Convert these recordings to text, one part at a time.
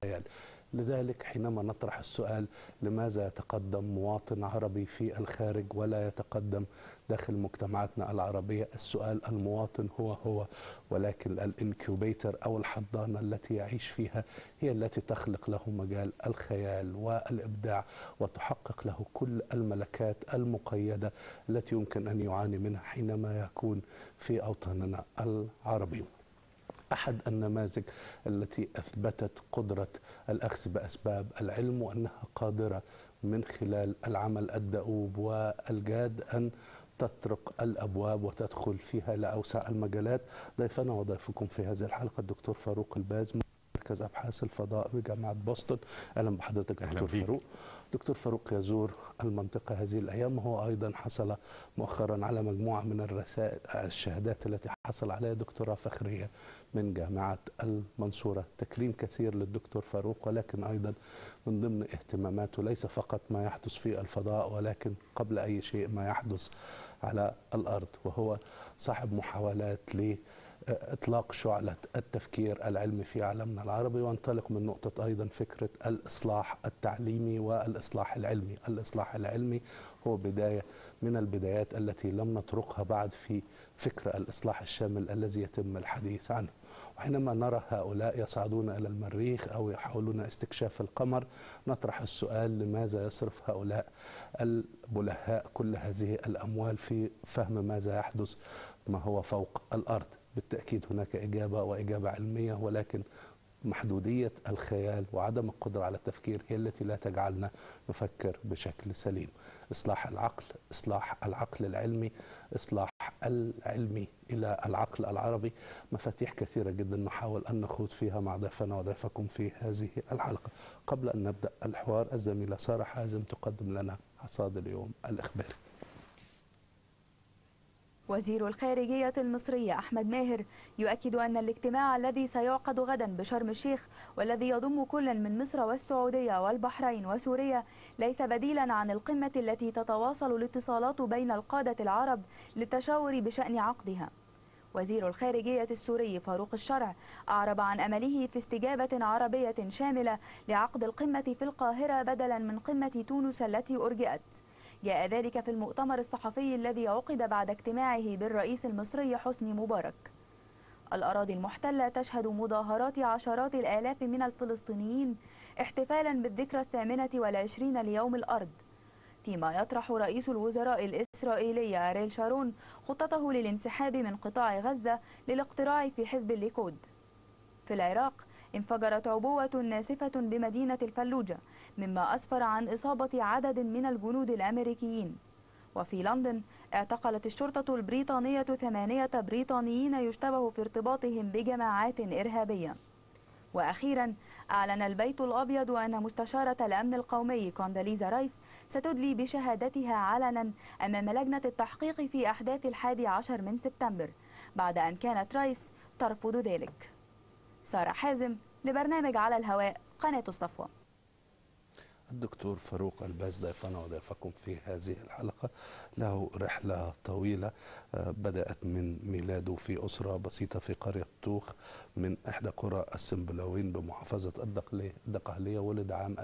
الخيال لذلك حينما نطرح السؤال لماذا يتقدم مواطن عربي في الخارج ولا يتقدم داخل مجتمعاتنا العربية السؤال المواطن هو هو ولكن الانكوبيتر أو الحضانة التي يعيش فيها هي التي تخلق له مجال الخيال والإبداع وتحقق له كل الملكات المقيدة التي يمكن أن يعاني منها حينما يكون في أوطاننا العربي أحد النماذج التي أثبتت قدرة الأخذ بأسباب العلم وأنها قادرة من خلال العمل الدؤوب والجاد أن تطرق الابواب وتدخل فيها لاوسع المجالات ضيفنا وضيفكم في هذه الحلقه الدكتور فاروق الباز مركز ابحاث الفضاء بجامعه بوسطن اهلا بحضرتك أهلا دكتور بيك. فاروق دكتور فاروق يزور المنطقه هذه الايام وهو ايضا حصل مؤخرا على مجموعه من الرسائل الشهادات التي حصل عليها دكتوراه فخريه من جامعه المنصوره تكريم كثير للدكتور فاروق ولكن ايضا من ضمن اهتماماته ليس فقط ما يحدث في الفضاء ولكن قبل اي شيء ما يحدث على الارض وهو صاحب محاولات ل اطلاق شعله التفكير العلمي في عالمنا العربي وانطلق من نقطه ايضا فكره الاصلاح التعليمي والاصلاح العلمي، الاصلاح العلمي هو بدايه من البدايات التي لم نطرقها بعد في فكر الاصلاح الشامل الذي يتم الحديث عنه. وحينما نرى هؤلاء يصعدون الى المريخ او يحاولون استكشاف القمر نطرح السؤال لماذا يصرف هؤلاء البلهاء كل هذه الاموال في فهم ماذا يحدث ما هو فوق الارض بالتاكيد هناك اجابه واجابه علميه ولكن محدوديه الخيال وعدم القدره على التفكير هي التي لا تجعلنا نفكر بشكل سليم اصلاح العقل اصلاح العقل العلمي اصلاح العلمي الى العقل العربي مفاتيح كثيره جدا نحاول ان نخوض فيها مع ضيفنا وضيفكم في هذه الحلقه قبل ان نبدا الحوار الزميله ساره حازم تقدم لنا حصاد اليوم الاخباري وزير الخارجية المصري أحمد ماهر يؤكد أن الاجتماع الذي سيعقد غدا بشرم الشيخ والذي يضم كل من مصر والسعودية والبحرين وسوريا ليس بديلا عن القمة التي تتواصل الاتصالات بين القادة العرب للتشاور بشأن عقدها وزير الخارجية السوري فاروق الشرع أعرب عن أمله في استجابة عربية شاملة لعقد القمة في القاهرة بدلا من قمة تونس التي أرجئت جاء ذلك في المؤتمر الصحفي الذي عقد بعد اجتماعه بالرئيس المصري حسني مبارك الأراضي المحتلة تشهد مظاهرات عشرات الآلاف من الفلسطينيين احتفالا بالذكرى الثامنة والعشرين ليوم الأرض فيما يطرح رئيس الوزراء الإسرائيلي أريل شارون خطته للانسحاب من قطاع غزة للاقتراع في حزب الليكود في العراق انفجرت عبوة ناسفة بمدينة الفلوجة مما أسفر عن إصابة عدد من الجنود الأمريكيين وفي لندن اعتقلت الشرطة البريطانية ثمانية بريطانيين يشتبه في ارتباطهم بجماعات إرهابية وأخيرا أعلن البيت الأبيض أن مستشارة الأمن القومي كونداليزا رايس ستدلي بشهادتها علنا أمام لجنة التحقيق في أحداث الحادي عشر من سبتمبر بعد أن كانت رايس ترفض ذلك سارة حازم لبرنامج على الهواء قناة الصفوة الدكتور فاروق الباز ضيفنا وضيفكم في هذه الحلقة له رحلة طويلة آه، بدأت من ميلاده في أسرة بسيطة في قرية طوخ من إحدى قرى السنبلاوين بمحافظة الدقلية- الدقهلية ولد عام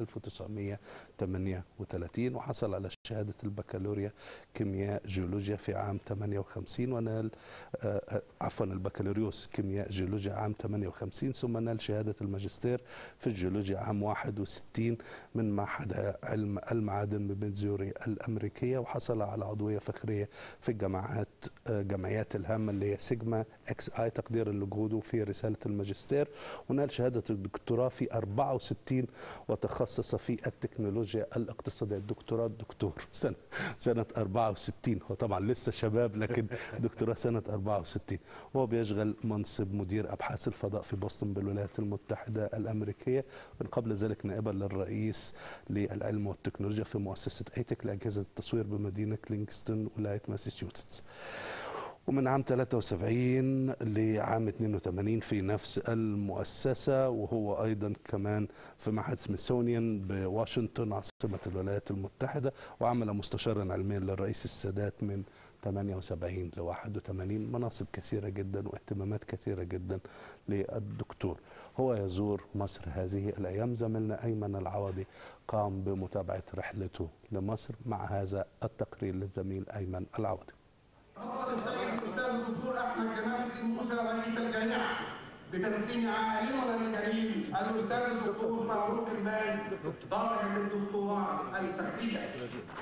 1938 وحصل على شهادة البكالوريا كيمياء جيولوجيا في عام 58 ونال آه، آه، عفوا البكالوريوس كيمياء جيولوجيا عام 58 ثم نال شهادة الماجستير في الجيولوجيا عام 61 من معهد علم المعادن بميدزوري الأمريكية وحصل على عضوية فخرية في الجامعات آه، جمعيات الهامة اللي هي سيجما اكس اي تقدير لجهوده في رسالة الماجستير ونال شهادة الدكتوراه في 64 وتخصص في التكنولوجيا الاقتصادية الدكتوراه دكتور سنة سنة 64 هو طبعا لسه شباب لكن دكتوراه سنة 64 وهو بيشغل منصب مدير أبحاث الفضاء في بوسطن بالولايات المتحدة الأمريكية من قبل ذلك نائبا للرئيس للعلم والتكنولوجيا في مؤسسة ايتك لأجهزة التصوير بمدينة كلينغستون ولاية ماساتشوستس ومن عام 73 لعام 82 في نفس المؤسسة وهو أيضا كمان في معهد سميثونيان بواشنطن عاصمة الولايات المتحدة وعمل مستشارا علميا للرئيس السادات من 78 ل 81 مناصب كثيرة جدا واهتمامات كثيرة جدا للدكتور هو يزور مصر هذه الأيام زميلنا أيمن العوضي قام بمتابعة رحلته لمصر مع هذا التقرير للزميل أيمن العوضي قرر السيد الاستاذ الدكتور احمد جمال الدين موسى رئيس الجامعه بتسليم عالمنا الكريم الاستاذ الدكتور فاروق الباز درجه الدكتوراه الفخريه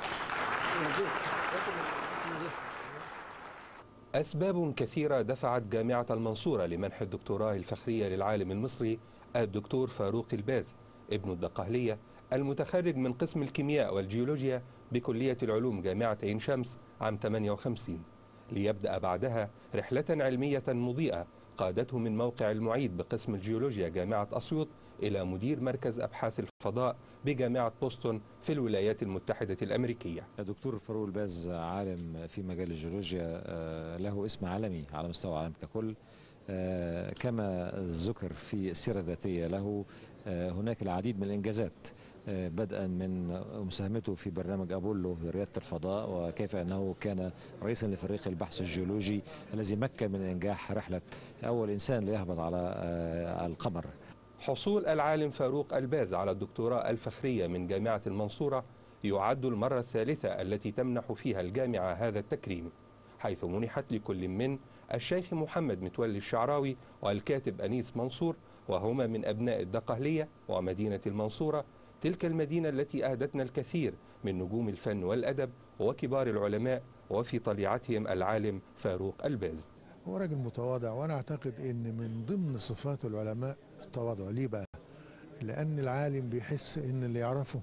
أسباب كثيرة دفعت جامعة المنصورة لمنح الدكتوراه الفخرية للعالم المصري الدكتور فاروق الباز ابن الدقهلية المتخرج من قسم الكيمياء والجيولوجيا بكلية العلوم جامعة عين شمس عام 58 ليبدأ بعدها رحلة علمية مضيئة قادته من موقع المعيد بقسم الجيولوجيا جامعة أسيوط إلى مدير مركز أبحاث الفضاء بجامعة بوسطن في الولايات المتحدة الأمريكية الدكتور فاروق الباز عالم في مجال الجيولوجيا آه، له اسم عالمي على مستوى العالم ككل آه، كما ذكر في السيرة الذاتية له آه، هناك العديد من الإنجازات آه، بدءا من مساهمته في برنامج أبولو لريادة الفضاء وكيف أنه كان رئيسا لفريق البحث الجيولوجي الذي مكن من إنجاح رحلة أول إنسان ليهبط على آه، القمر حصول العالم فاروق الباز على الدكتوراه الفخرية من جامعة المنصورة يعد المرة الثالثة التي تمنح فيها الجامعة هذا التكريم حيث منحت لكل من الشيخ محمد متولي الشعراوي والكاتب أنيس منصور وهما من أبناء الدقهلية ومدينة المنصورة تلك المدينة التي أهدتنا الكثير من نجوم الفن والأدب وكبار العلماء وفي طليعتهم العالم فاروق الباز هو راجل متواضع وانا اعتقد ان من ضمن صفات العلماء التواضع ليه بقى لان العالم بيحس ان اللي يعرفه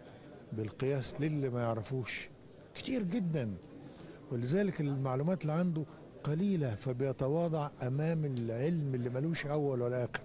بالقياس للي ما يعرفوش كتير جدا ولذلك المعلومات اللي عنده قليلة فبيتواضع امام العلم اللي ملوش اول ولا اخر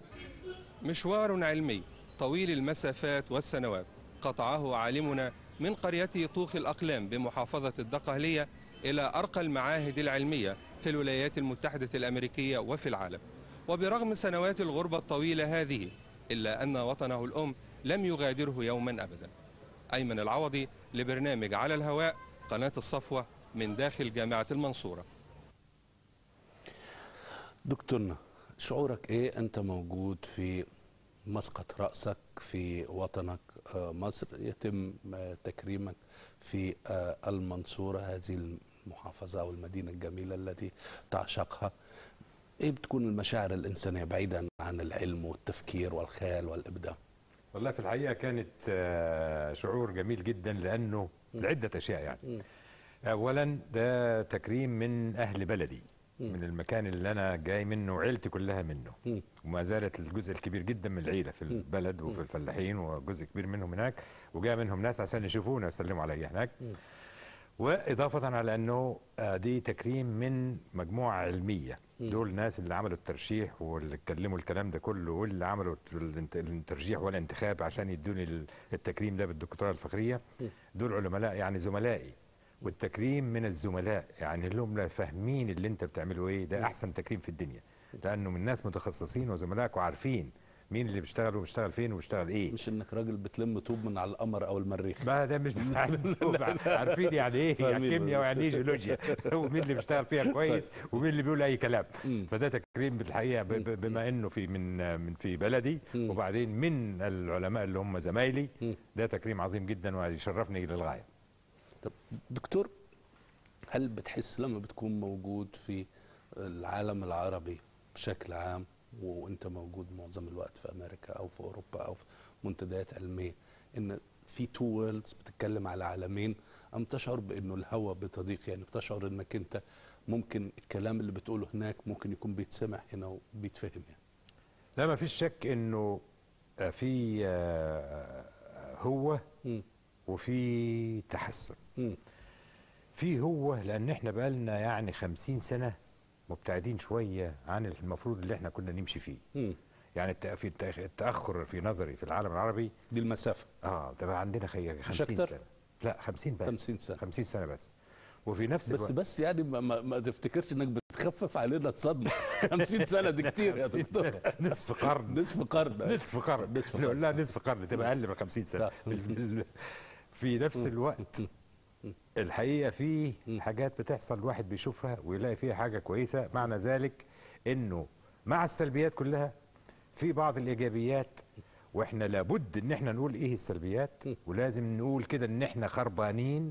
مشوار علمي طويل المسافات والسنوات قطعه عالمنا من قريته طوخ الأقلام بمحافظة الدقهلية إلى أرقى المعاهد العلمية في الولايات المتحدة الأمريكية وفي العالم وبرغم سنوات الغربة الطويلة هذه إلا أن وطنه الأم لم يغادره يوما أبدا أيمن العوضي لبرنامج على الهواء قناة الصفوة من داخل جامعة المنصورة دكتورنا شعورك ايه انت موجود في مسقط رأسك في وطنك آه، مصر يتم آه، تكريمك في آه، المنصورة هذه المحافظة أو المدينة الجميلة التي تعشقها ايه بتكون المشاعر الإنسانية بعيدا عن العلم والتفكير والخيال والإبداع والله في الحقيقة كانت آه، شعور جميل جدا لأنه لعدة أشياء يعني أولا ده تكريم من أهل بلدي من المكان اللي أنا جاي منه وعيلتي كلها منه مم. وما زالت الجزء الكبير جدا من العيلة في البلد وفي الفلاحين وجزء كبير منهم هناك وجاء منهم ناس عشان يشوفونا ويسلموا عليا هناك وإضافة على أنه آه، دي تكريم من مجموعة علمية دول الناس اللي عملوا الترشيح واللي اتكلموا الكلام ده كله واللي عملوا الانت- الترشيح والانتخاب عشان يدوني ال- التكريم ده بالدكتوراه الفخرية دول علماء يعني زملائي والتكريم من الزملاء يعني اللي هم فاهمين اللي انت بتعمله ايه ده احسن تكريم في الدنيا لانه من ناس متخصصين وزملائك وعارفين مين اللي بيشتغل وبيشتغل فين وبيشتغل ايه مش انك راجل بتلم طوب من على القمر او المريخ ما ده مش بتاع عارفين يعني ايه يعني فاهمين. كيمياء ويعني ايه جيولوجيا ومين اللي بيشتغل فيها كويس ومين اللي بيقول اي كلام فده تكريم بالحقيقه ب- ب- بما انه في من من في بلدي وبعدين من العلماء اللي هم زمايلي ده تكريم عظيم جدا ويشرفني للغايه طب دكتور هل بتحس لما بتكون موجود في العالم العربي بشكل عام وانت موجود معظم الوقت في امريكا او في اوروبا او في منتديات علميه ان في تو وورلدز بتتكلم على عالمين ام تشعر بانه الهوى بتضيق يعني بتشعر انك انت ممكن الكلام اللي بتقوله هناك ممكن يكون بيتسمع هنا وبيتفهم يعني لا ما فيش شك انه آه، في آه، هو مم. وفي تحسن مم. في هو لان احنا بقالنا يعني خمسين سنه مبتعدين شويه عن المفروض اللي احنا كنا نمشي فيه مم. يعني الت- في التأخ- التاخر في نظري في العالم العربي دي المسافه اه ده بقى عندنا خي... 50 أكتر؟ سنه لا 50 بس 50 سنة. 50 سنه بس وفي نفس بس الوقت بس يعني ما, ما, ما تفتكرش انك بتخفف علينا الصدمه 50 سنه دي كتير يا 50 دكتور سنة. نصف قرن نصف قرن نصف قرن نصف نقول قرن لها نصف قرن تبقى اقل من 50 سنه لا. بال- بال- في نفس الوقت الحقيقه في حاجات بتحصل الواحد بيشوفها ويلاقي فيها حاجه كويسه معنى ذلك انه مع السلبيات كلها في بعض الايجابيات واحنا لابد ان احنا نقول ايه السلبيات ولازم نقول كده ان احنا خربانين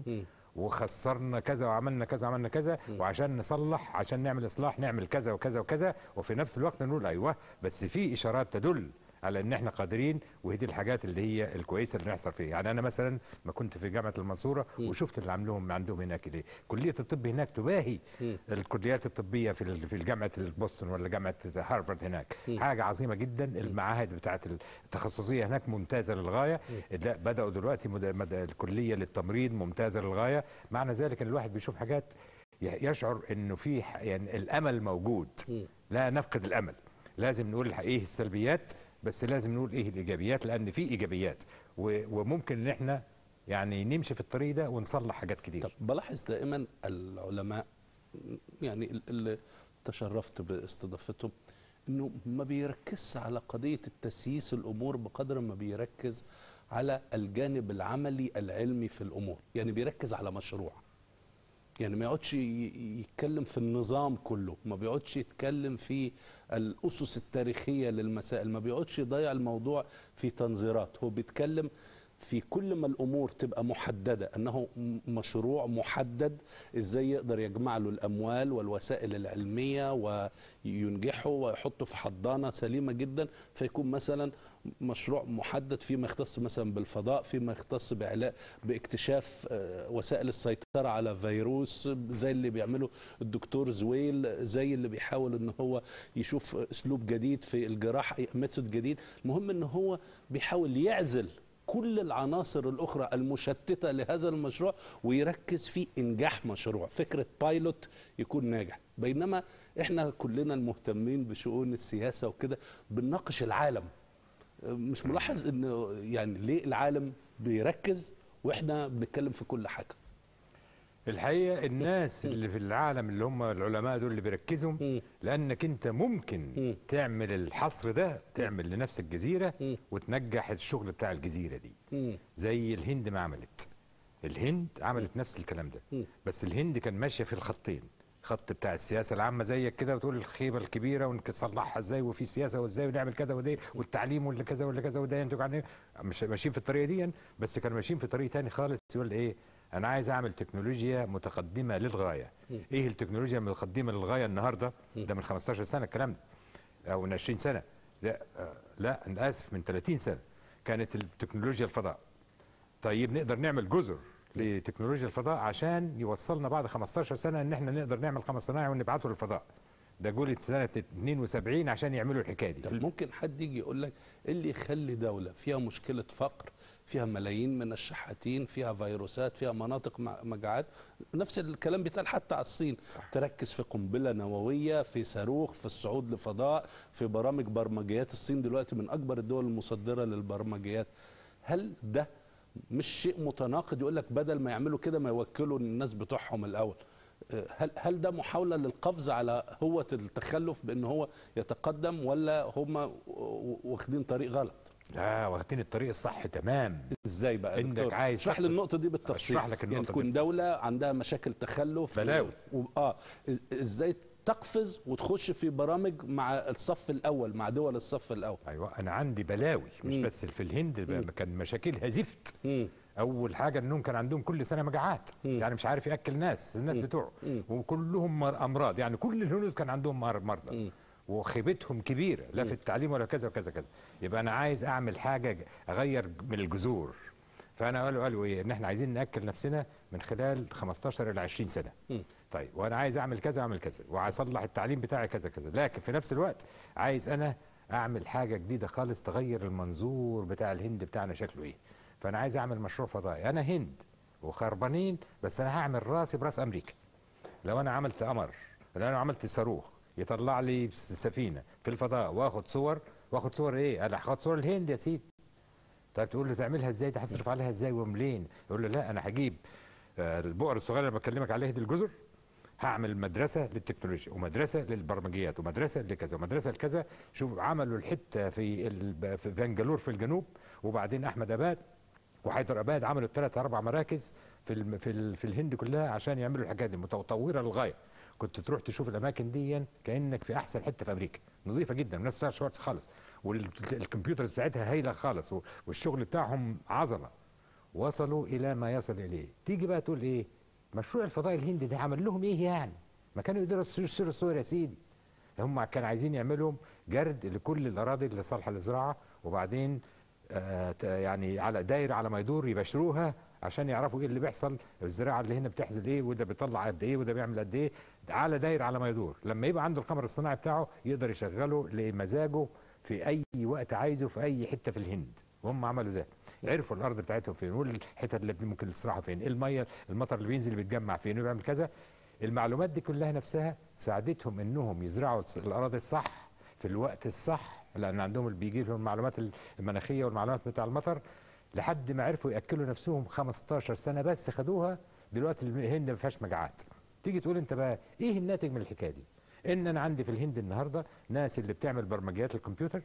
وخسرنا كذا وعملنا كذا وعملنا كذا وعشان نصلح عشان نعمل اصلاح نعمل كذا وكذا وكذا وفي نفس الوقت نقول ايوه بس في اشارات تدل على ان احنا قادرين وهي دي الحاجات اللي هي الكويسه اللي نحصل فيها يعني انا مثلا ما كنت في جامعه المنصوره وشفت اللي عاملهم عندهم هناك ليه كليه الطب هناك تباهي الكليات الطبيه في ال- في جامعه بوسطن ولا جامعه هارفارد هناك حاجه عظيمه جدا المعاهد بتاعه التخصصيه هناك ممتازه للغايه لا بداوا دلوقتي مد- مد- الكليه للتمريض ممتازه للغايه معنى ذلك ان الواحد بيشوف حاجات ي- يشعر انه في ح- يعني الامل موجود لا نفقد الامل لازم نقول الح- ايه السلبيات بس لازم نقول ايه الايجابيات لان في ايجابيات و- وممكن ان احنا يعني نمشي في الطريق ده ونصلح حاجات كتير طب بلاحظ دائما العلماء يعني ال- اللي تشرفت باستضافتهم انه ما بيركزش على قضيه التسييس الامور بقدر ما بيركز على الجانب العملي العلمي في الامور يعني بيركز على مشروع يعني ما يقعدش ي- يتكلم في النظام كله ما بيقعدش يتكلم في الأسس التاريخية للمسائل ما بيقعدش يضيع الموضوع في تنظيرات هو بيتكلم في كل ما الأمور تبقى محددة أنه م- مشروع محدد إزاي يقدر يجمع له الأموال والوسائل العلمية وينجحه ويحطه في حضانة سليمة جدا فيكون مثلا مشروع محدد فيما يختص مثلا بالفضاء فيما يختص بعلاء باكتشاف آه، وسائل السيطرة على فيروس زي اللي بيعمله الدكتور زويل زي اللي بيحاول ان هو يشوف اسلوب جديد في الجراحة ميثود جديد المهم ان هو بيحاول يعزل كل العناصر الأخرى المشتتة لهذا المشروع ويركز في إنجاح مشروع فكرة بايلوت يكون ناجح بينما إحنا كلنا المهتمين بشؤون السياسة وكده بنناقش العالم مش ملاحظ انه يعني ليه العالم بيركز واحنا بنتكلم في كل حاجه الحقيقه الناس اللي في العالم اللي هم العلماء دول اللي بيركزوا مم. لانك انت ممكن مم. تعمل الحصر ده تعمل لنفسك جزيره مم. وتنجح الشغل بتاع الجزيره دي مم. زي الهند ما عملت الهند عملت نفس الكلام ده مم. بس الهند كان ماشيه في الخطين خط بتاع السياسه العامه زيك كده وتقول الخيبه الكبيره ونصلحها ازاي وفي سياسه وازاي ونعمل كذا وده والتعليم واللي كذا واللي كذا وده ينتج عن ايه مش ماشيين في الطريقه دي بس كانوا ماشيين في طريق تاني خالص يقول ايه انا عايز اعمل تكنولوجيا متقدمه للغايه ايه التكنولوجيا المتقدمه للغايه النهارده ده من 15 سنه الكلام ده او من 20 سنه لا آه، لا انا اسف من 30 سنه كانت التكنولوجيا الفضاء طيب نقدر نعمل جزر لتكنولوجيا الفضاء عشان يوصلنا بعد 15 سنه ان احنا نقدر نعمل قمر صناعي ونبعته للفضاء ده جولة سنة 72 عشان يعملوا الحكاية دي طب ممكن حد يجي يقول لك إيه اللي يخلي دوله فيها مشكله فقر فيها ملايين من الشحاتين فيها فيروسات فيها مناطق مع- مجاعات نفس الكلام بيتقال حتى على الصين صح. تركز في قنبله نوويه في صاروخ في الصعود لفضاء في برامج برمجيات الصين دلوقتي من اكبر الدول المصدره للبرمجيات هل ده مش شيء متناقض يقول لك بدل ما يعملوا كده ما يوكلوا الناس بتوعهم الاول أه، هل هل ده محاوله للقفز على هوه التخلف بان هو يتقدم ولا هم واخدين طريق غلط لا واخدين الطريق الصح تمام ازاي بقى يا إنك دكتور؟ عايز اشرح لي تقفز. النقطه دي بالتفصيل أشرح لك النقطة يعني دي تكون بالتفصيل. دوله عندها مشاكل تخلف بلاوي. و... و... اه إز- ازاي تقفز وتخش في برامج مع الصف الاول مع دول الصف الاول ايوه انا عندي بلاوي مش مم. بس في الهند بقى كان مشاكلها زفت مم. اول حاجه انهم كان عندهم كل سنه مجاعات مم. يعني مش عارف ياكل ناس الناس بتوعه مم. وكلهم مر- امراض يعني كل الهنود كان عندهم مر- مرضى مم. وخيبتهم كبيره لا في التعليم ولا كذا وكذا كذا يبقى انا عايز اعمل حاجه ج- اغير من الجذور فانا قالوا قالوا ايه ان احنا عايزين ناكل نفسنا من خلال 15 الى 20 سنه مم. طيب وانا عايز اعمل كذا اعمل كذا وعايز اصلح التعليم بتاعي كذا كذا لكن في نفس الوقت عايز انا اعمل حاجه جديده خالص تغير المنظور بتاع الهند بتاعنا شكله ايه فانا عايز اعمل مشروع فضائي انا هند وخربانين بس انا هعمل راسي براس امريكا لو انا عملت قمر لو انا عملت صاروخ يطلع لي س- سفينه في الفضاء واخد صور واخد صور ايه انا هاخد صور الهند يا سيدي طيب تقول له تعملها ازاي ده هتصرف عليها ازاي ومنين يقول له لا انا هجيب آه، البؤر الصغيره اللي بكلمك عليها دي الجزر هعمل مدرسه للتكنولوجيا ومدرسه للبرمجيات ومدرسه لكذا ومدرسه لكذا شوف عملوا الحته في ال- في بنجلور في الجنوب وبعدين احمد اباد وحيدراباد عملوا ثلاث اربع مراكز في الم- في ال- في الهند كلها عشان يعملوا الحاجات دي متطوره للغايه كنت تروح تشوف الاماكن دي كانك في احسن حته في امريكا نظيفه جدا الناس بتاعت شوارتز خالص والكمبيوترز بتاعتها هايله خالص و- والشغل بتاعهم عظمه وصلوا الى ما يصل اليه تيجي بقى تقول ايه مشروع الفضاء الهندي ده عمل لهم ايه يعني ما كانوا يقدروا يشتروا الصور يا سيدي هم كانوا عايزين يعملوا جرد لكل الاراضي اللي صالحه للزراعه وبعدين آه ت- يعني على دايره على ما يدور يباشروها عشان يعرفوا ايه اللي بيحصل الزراعه اللي هنا بتحصل ايه وده بيطلع قد ايه وده بيعمل قد ايه على دايره على ما يدور لما يبقى عنده القمر الصناعي بتاعه يقدر يشغله لمزاجه في اي وقت عايزه في اي حته في الهند وهم عملوا ده عرفوا الارض بتاعتهم فين والحتت اللي ممكن يزرعوا فين إيه الميه المطر اللي بينزل بيتجمع فين وبيعمل كذا المعلومات دي كلها نفسها ساعدتهم انهم يزرعوا الاراضي الصح في الوقت الصح لان عندهم اللي بيجي لهم المعلومات المناخيه والمعلومات بتاع المطر لحد ما عرفوا ياكلوا نفسهم 15 سنه بس خدوها دلوقتي الهند ما فيهاش مجاعات تيجي تقول انت بقى ايه الناتج من الحكايه دي ان انا عندي في الهند النهارده ناس اللي بتعمل برمجيات الكمبيوتر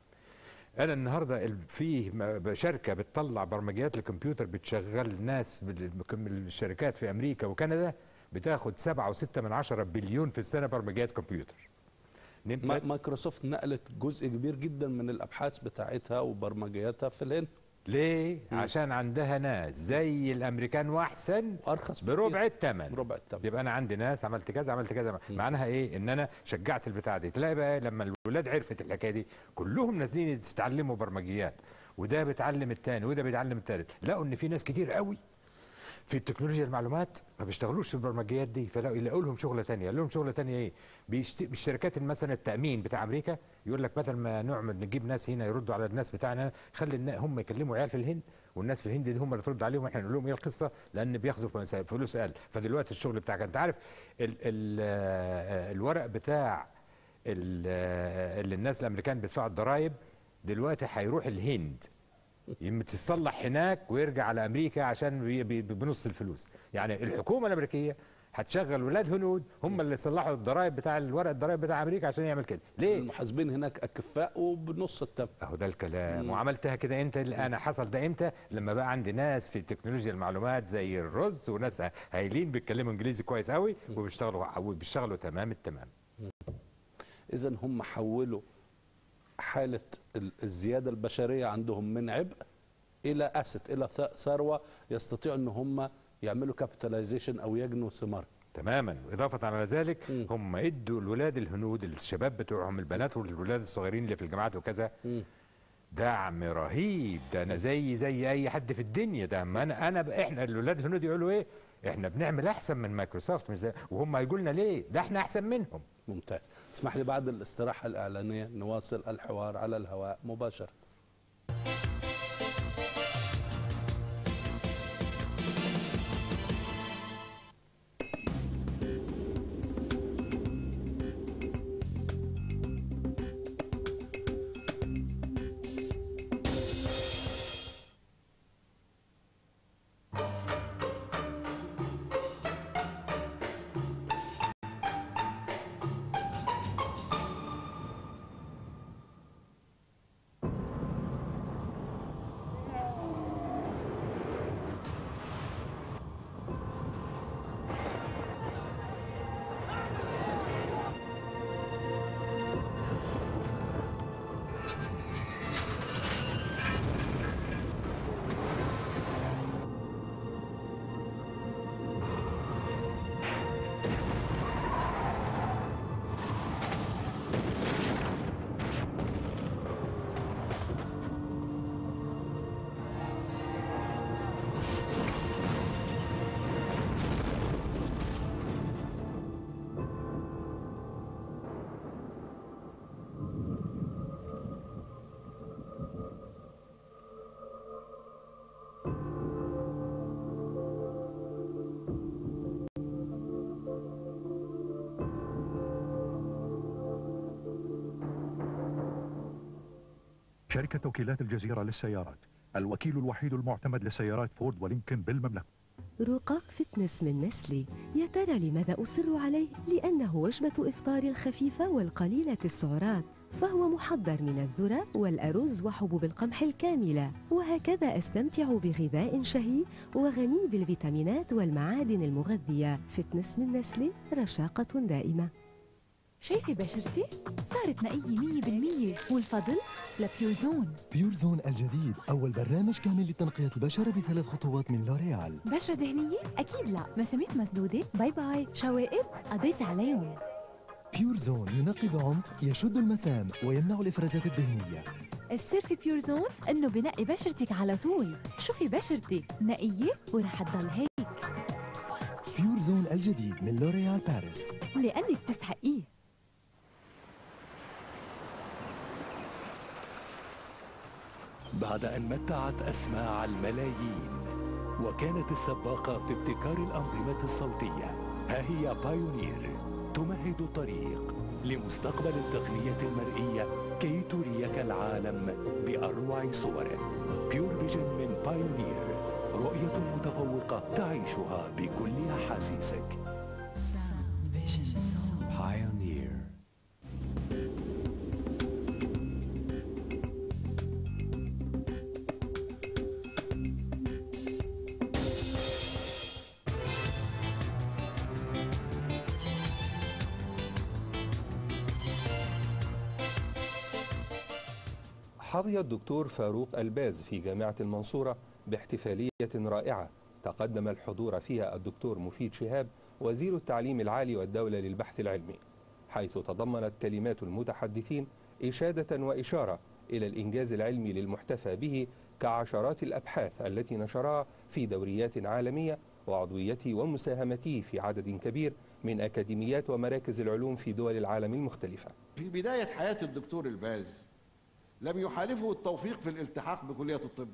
انا النهارده ال- في م- شركه بتطلع برمجيات الكمبيوتر بتشغل ناس بال- الشركات في امريكا وكندا بتاخد 7.6 من عشرة بليون في السنه برمجيات كمبيوتر نبقى- ما- مايكروسوفت نقلت جزء كبير جدا من الابحاث بتاعتها وبرمجياتها في الهند ليه؟ عشان عندها ناس زي الامريكان واحسن ارخص بكتير. بربع الثمن بربع الثمن يبقى انا عندي ناس عملت كذا عملت كذا معناها ايه ان انا شجعت البتاع دي تلاقي بقى لما الولاد عرفت الحكايه دي كلهم نازلين يتعلموا برمجيات وده بيتعلم الثاني وده بيتعلم الثالث لقوا ان في ناس كتير قوي في التكنولوجيا المعلومات ما بيشتغلوش في البرمجيات دي فلاقوا يلاقوا لهم شغله ثانيه لهم شغله ثانيه ايه بيشت... بالشركات مثلا التامين بتاع امريكا يقول لك بدل ما نعمل نجيب ناس هنا يردوا على الناس بتاعنا خلي النا- هم يكلموا عيال في الهند والناس في الهند دي هم اللي ترد عليهم واحنا نقول لهم ايه القصه لان بياخدوا فلوس- فلوس اقل فدلوقتي الشغل بتاعك انت عارف ال... ال... آه، الورق بتاع ال... آه، اللي الناس الامريكان بيدفعوا الضرايب دلوقتي هيروح الهند يم تتصلح هناك ويرجع على امريكا عشان بي- بي- بنص الفلوس يعني الحكومه الامريكيه هتشغل ولاد هنود هم اللي يصلحوا الضرايب بتاع الورق الضرايب بتاع امريكا عشان يعمل كده ليه المحاسبين هناك اكفاء وبنص الثمن اهو ده الكلام وعملتها كده امتى انا حصل ده امتى لما بقى عندي ناس في تكنولوجيا المعلومات زي الرز وناس هايلين بيتكلموا انجليزي كويس قوي وبيشتغلوا وبيشتغلوا تمام التمام اذا هم حولوا حاله ال- الزياده البشريه عندهم من عبء الى اسد الى ث- ثروه يستطيعوا ان هم يعملوا كابيتاليزيشن او يجنوا ثمار تماما إضافة على ذلك مم. هم ادوا الولاد الهنود الشباب بتوعهم البنات والولاد الصغيرين اللي في الجامعات وكذا مم. دعم رهيب ده انا زي زي اي حد في الدنيا ده ما انا انا ب- احنا الولاد الهنود يقولوا ايه احنا بنعمل احسن من مايكروسوفت مش زي- وهم هيقولوا لنا ليه ده احنا احسن منهم ممتاز اسمح لي بعد الاستراحه الاعلانيه نواصل الحوار على الهواء مباشره شركة توكيلات الجزيرة للسيارات الوكيل الوحيد المعتمد لسيارات فورد ولينكن بالمملكة رقاق فتنس من نسلي يا ترى لماذا أصر عليه؟ لأنه وجبة إفطار خفيفة والقليلة السعرات فهو محضر من الذرة والأرز وحبوب القمح الكاملة وهكذا أستمتع بغذاء شهي وغني بالفيتامينات والمعادن المغذية فتنس من نسلي رشاقة دائمة شايفة بشرتي؟ صارت نقية مية بالمية والفضل لبيورزون بيورزون الجديد أول برنامج كامل لتنقية البشرة بثلاث خطوات من لوريال بشرة دهنية؟ أكيد لا مسامات مسدودة؟ باي باي شوائب؟ قضيت عليهم بيورزون ينقي بعمق يشد المسام ويمنع الإفرازات الدهنية السر في بيورزون إنه بنقي بشرتك على طول شوفي بشرتي نقية ورح تضل هيك بيورزون الجديد من لوريال باريس لأنك تستحقيه بعد أن متعت أسماع الملايين وكانت السباقة في ابتكار الأنظمة الصوتية ها هي بايونير تمهد الطريق لمستقبل التقنية المرئية كي تريك العالم بأروع صوره بيور فيجن من بايونير رؤية متفوقة تعيشها بكل أحاسيسك بايونير حظي الدكتور فاروق الباز في جامعة المنصورة باحتفالية رائعة تقدم الحضور فيها الدكتور مفيد شهاب وزير التعليم العالي والدولة للبحث العلمي حيث تضمنت كلمات المتحدثين إشادة وإشارة إلى الإنجاز العلمي للمحتفى به كعشرات الأبحاث التي نشرها في دوريات عالمية وعضويته ومساهمته في عدد كبير من أكاديميات ومراكز العلوم في دول العالم المختلفة في بداية حياة الدكتور الباز لم يحالفه التوفيق في الالتحاق بكلية الطب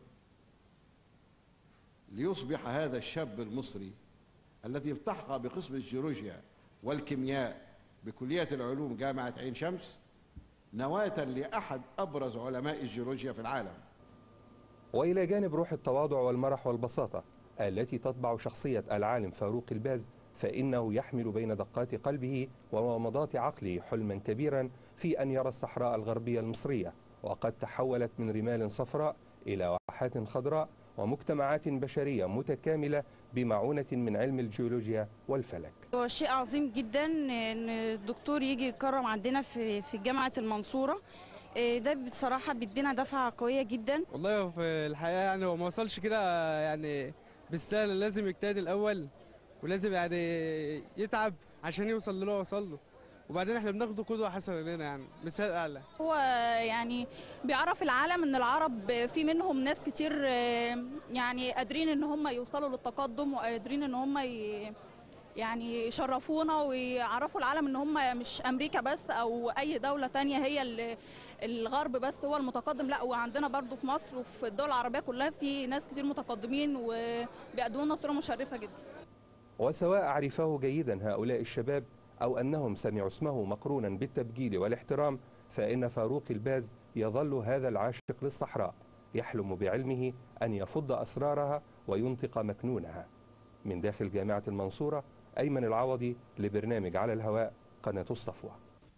ليصبح هذا الشاب المصري الذي التحق بقسم الجيولوجيا والكيمياء بكلية العلوم جامعة عين شمس نواة لأحد أبرز علماء الجيولوجيا في العالم وإلى جانب روح التواضع والمرح والبساطة التي تطبع شخصية العالم فاروق الباز فإنه يحمل بين دقات قلبه وومضات عقله حلما كبيرا في أن يرى الصحراء الغربية المصرية وقد تحولت من رمال صفراء إلى واحات خضراء ومجتمعات بشرية متكاملة بمعونة من علم الجيولوجيا والفلك هو شيء عظيم جدا ان الدكتور يجي يتكرم عندنا في في جامعه المنصوره إيه ده بصراحه بيدينا دفعه قويه جدا والله في الحقيقه يعني هو ما وصلش كده يعني بالسهل لازم يجتهد الاول ولازم يعني يتعب عشان يوصل اللي هو وصل له وبعدين احنا بناخده قدوه حسنه لنا يعني مثال اعلى هو يعني بيعرف العالم ان العرب في منهم ناس كتير يعني قادرين ان هم يوصلوا للتقدم وقادرين ان هم يعني يشرفونا ويعرفوا العالم ان هم مش امريكا بس او اي دوله تانية هي اللي الغرب بس هو المتقدم لا وعندنا برضو في مصر وفي الدول العربيه كلها في ناس كتير متقدمين وبيقدموا لنا صوره مشرفه جدا وسواء عرفه جيدا هؤلاء الشباب أو أنهم سمعوا اسمه مقرونا بالتبجيل والاحترام فإن فاروق الباز يظل هذا العاشق للصحراء يحلم بعلمه أن يفض أسرارها وينطق مكنونها من داخل جامعة المنصورة أيمن العوضي لبرنامج على الهواء قناة الصفوة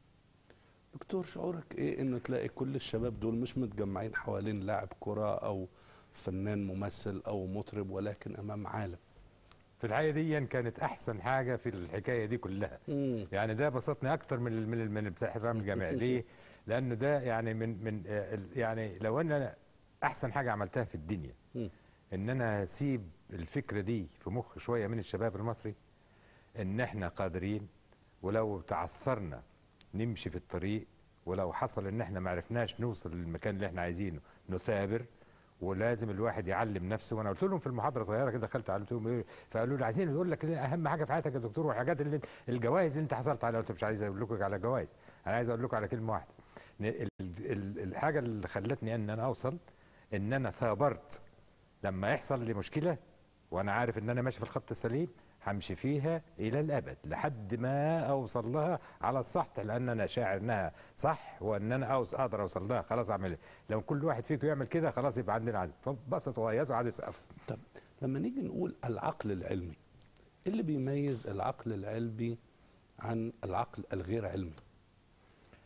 دكتور شعورك ايه انه تلاقي كل الشباب دول مش متجمعين حوالين لاعب كرة او فنان ممثل او مطرب ولكن امام عالم في الحقيقه دي كانت احسن حاجه في الحكايه دي كلها مم. يعني ده بسطني اكتر من ال- من ال- من الاحترام الجامعي ليه لانه ده يعني من من آه، ال- يعني لو ان انا احسن حاجه عملتها في الدنيا مم. ان انا اسيب الفكره دي في مخ شويه من الشباب المصري ان احنا قادرين ولو تعثرنا نمشي في الطريق ولو حصل ان احنا ما عرفناش نوصل للمكان اللي احنا عايزينه نثابر ولازم الواحد يعلم نفسه وانا قلت لهم في المحاضره صغيره كده دخلت علمتهم ايه فقالوا لي عايزين نقول لك اهم حاجه في حياتك يا دكتور والحاجات اللي الجوائز اللي انت حصلت عليها قلت مش عايز اقول لكم على جوائز انا عايز اقول لكم على كلمه واحده ن- ال- ال- الحاجه اللي خلتني ان انا اوصل ان انا ثابرت لما يحصل لي مشكله وانا عارف ان انا ماشي في الخط السليم همشي فيها الى الابد لحد ما اوصل لها على الصح لان انا شاعر انها صح وان انا أوص اقدر اوصل لها خلاص اعمل لو كل واحد فيكم يعمل كده خلاص يبقى عندنا عدد فبسطوا وهيصوا قعدوا يسقفوا طب لما نيجي نقول العقل العلمي ايه اللي بيميز العقل العلمي عن العقل الغير علمي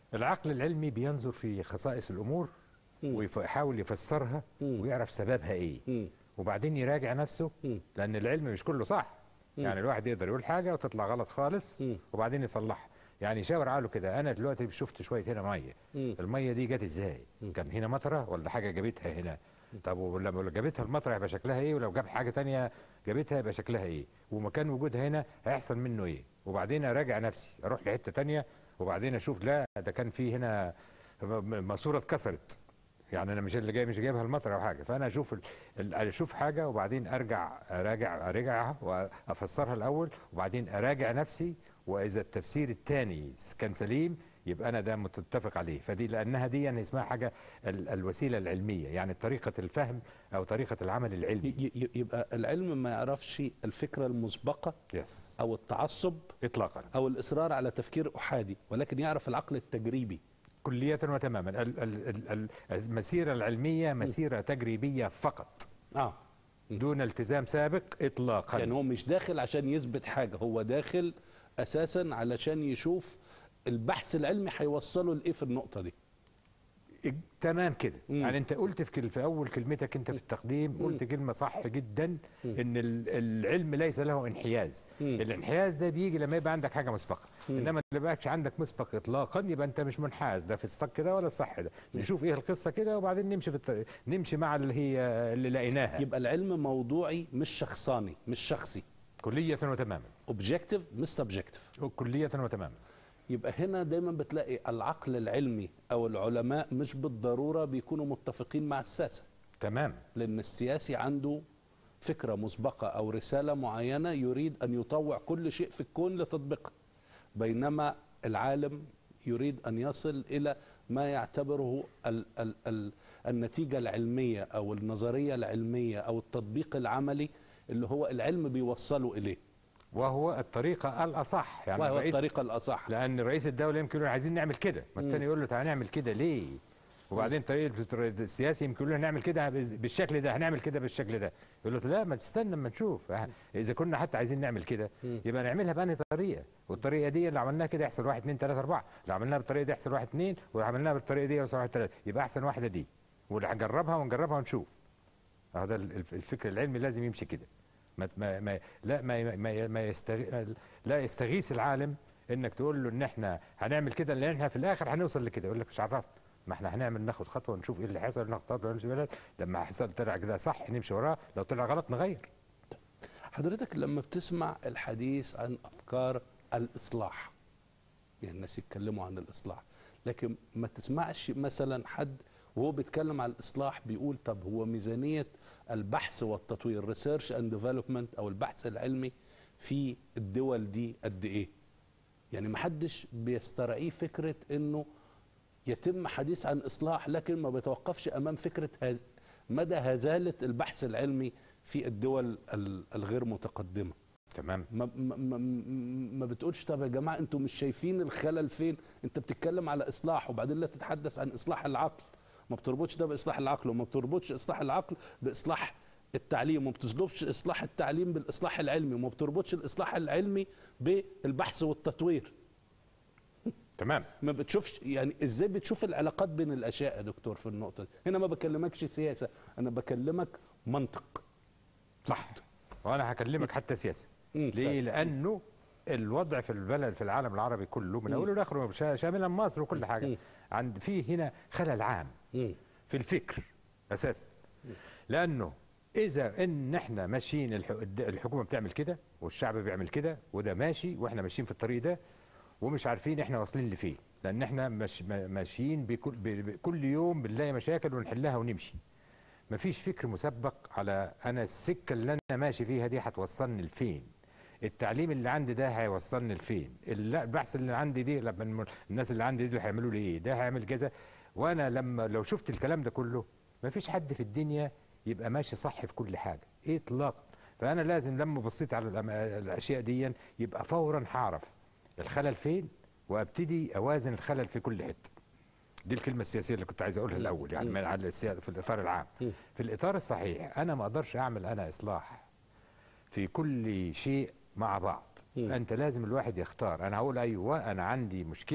العقل العلمي بينظر في خصائص الامور ويحاول يفسرها ويعرف سببها ايه وبعدين يراجع نفسه لان العلم مش كله صح يعني الواحد يقدر يقول حاجه وتطلع غلط خالص وبعدين يصلحها يعني يشاور عقله كده انا دلوقتي شفت شويه هنا ميه الميه دي جت ازاي كان هنا مطره ولا حاجه جابتها هنا طب ولما لو جابتها المطره يبقى شكلها ايه ولو جاب حاجه تانية جابتها يبقى شكلها ايه ومكان وجودها هنا هيحصل منه ايه وبعدين اراجع نفسي اروح لحته تانية وبعدين اشوف لا ده كان في هنا ماسوره اتكسرت يعني انا مش اللي جاي مش جايبها المطر او حاجه فانا اشوف ال- ال- اشوف حاجه وبعدين ارجع اراجع اراجعها وافسرها الاول وبعدين اراجع نفسي واذا التفسير الثاني كان سليم يبقى انا ده متفق عليه فدي لانها دي يعني اسمها حاجه ال- الوسيله العلميه يعني طريقه الفهم او طريقه العمل العلمي ي- ي- يبقى العلم ما يعرفش الفكره المسبقه يس او التعصب اطلاقا او الاصرار على تفكير احادي ولكن يعرف العقل التجريبي كلية وتماما ال- ال- ال- ال- المسيرة العلمية مسيرة تجريبية فقط اه دون التزام سابق اطلاقا يعني هو مش داخل عشان يثبت حاجه هو داخل اساسا علشان يشوف البحث العلمي هيوصله لايه في النقطه دي تمام كده يعني انت قلت في كل في اول كلمتك انت في التقديم قلت كلمه صح جدا ان ال- العلم ليس له انحياز الانحياز ده بيجي لما يبقى عندك حاجه مسبقه انما اللي بقاش عندك مسبق اطلاقا يبقى انت مش منحاز ده في الصح كده ولا الصح ده نشوف ايه القصه كده وبعدين نمشي في الط... نمشي مع اللي هي اللي لقيناها يبقى العلم موضوعي مش شخصاني مش شخصي كليه وتماما اوبجكتيف مش سبجكتيف كليه وتماما يبقى هنا دايما بتلاقي العقل العلمي او العلماء مش بالضروره بيكونوا متفقين مع الساسه تمام لان السياسي عنده فكره مسبقه او رساله معينه يريد ان يطوع كل شيء في الكون لتطبيقها بينما العالم يريد ان يصل الى ما يعتبره ال ال ال النتيجه العلميه او النظريه العلميه او التطبيق العملي اللي هو العلم بيوصله اليه وهو الطريقه الاصح يعني وهو الرئيس- الطريقه الاصح لان رئيس الدوله يمكن يقول عايزين نعمل كده ما الثاني يقول له تعالى نعمل كده ليه وبعدين طريقه السياسي يمكن يقول له هنعمل كده بالشكل ده هنعمل كده بالشكل ده يقول له لا ما تستنى اما نشوف اه، اذا كنا حتى عايزين نعمل كده يبقى نعملها بأنهي طريقه والطريقه دي اللي عملناها كده يحصل واحد اثنين ثلاثه اربعه اللي عملناها بالطريقه دي يحصل واحد اثنين واللي عملناها بالطريقه دي يحصل واحد ثلاثه يبقى احسن واحده دي واللي هنجربها ونجربها ونشوف هذا ال- الف- الفكر العلمي لازم يمشي كده ما ما ما لا ما ما ما يستغ... لا يستغيث العالم انك تقول له ان احنا هنعمل كده لان احنا في الاخر هنوصل لكده يقول لك مش عرفت ما احنا هنعمل ناخد خطوه ونشوف ايه اللي حصل ناخد خطوه ونمشي بلد لما حصل طلع كده صح نمشي وراه لو طلع غلط نغير حضرتك لما بتسمع الحديث عن افكار الاصلاح يعني الناس يتكلموا عن الاصلاح لكن ما تسمعش مثلا حد وهو بيتكلم عن الاصلاح بيقول طب هو ميزانيه البحث والتطوير ريسيرش اند ديفلوبمنت او البحث العلمي في الدول دي قد ايه يعني ما حدش بيسترعيه فكره انه يتم حديث عن اصلاح لكن ما بيتوقفش امام فكره هز مدى هزاله البحث العلمي في الدول ال- الغير متقدمه تمام ما, ما, ما, ما بتقولش طب يا جماعه انتوا مش شايفين الخلل فين انت بتتكلم على اصلاح وبعدين لا تتحدث عن اصلاح العقل ما بتربطش ده باصلاح العقل وما بتربطش اصلاح العقل باصلاح التعليم وما بتربطش اصلاح التعليم بالاصلاح العلمي وما بتربطش الاصلاح العلمي بالبحث والتطوير تمام ما بتشوفش يعني ازاي بتشوف العلاقات بين الاشياء يا دكتور في النقطه دي هنا ما بكلمكش سياسه انا بكلمك منطق صح وانا هكلمك حتى سياسه ليه طيب. لانه الوضع في البلد في العالم العربي كله من اوله لاخره شا- شاملا مصر وكل حاجه عند في هنا خلل عام في الفكر اساسا لانه اذا ان احنا ماشيين الح- الد- الحكومه بتعمل كده والشعب بيعمل كده وده ماشي واحنا ماشيين في الطريق ده ومش عارفين احنا واصلين لفين لان احنا مش ما- ماشيين بكل, ب- ب- كل يوم بنلاقي مشاكل ونحلها ونمشي مفيش فكر مسبق على انا السكه اللي انا ماشي فيها دي هتوصلني لفين التعليم اللي عندي ده هيوصلني لفين الل- البحث اللي عندي دي لما الم- الناس اللي عندي دول هيعملوا لي ايه ده هيعمل كذا وانا لما لو شفت الكلام ده كله مفيش حد في الدنيا يبقى ماشي صح في كل حاجه اطلاقا فانا لازم لما بصيت على الأم- الاشياء دي يبقى فورا هعرف الخلل فين وابتدي اوازن الخلل في كل حته دي الكلمه السياسيه اللي كنت عايز اقولها الاول يعني من على السيا- في الاطار العام في الاطار الصحيح انا ما اقدرش اعمل انا اصلاح في كل شيء مع بعض انت لازم الواحد يختار انا هقول ايوه انا عندي مشكله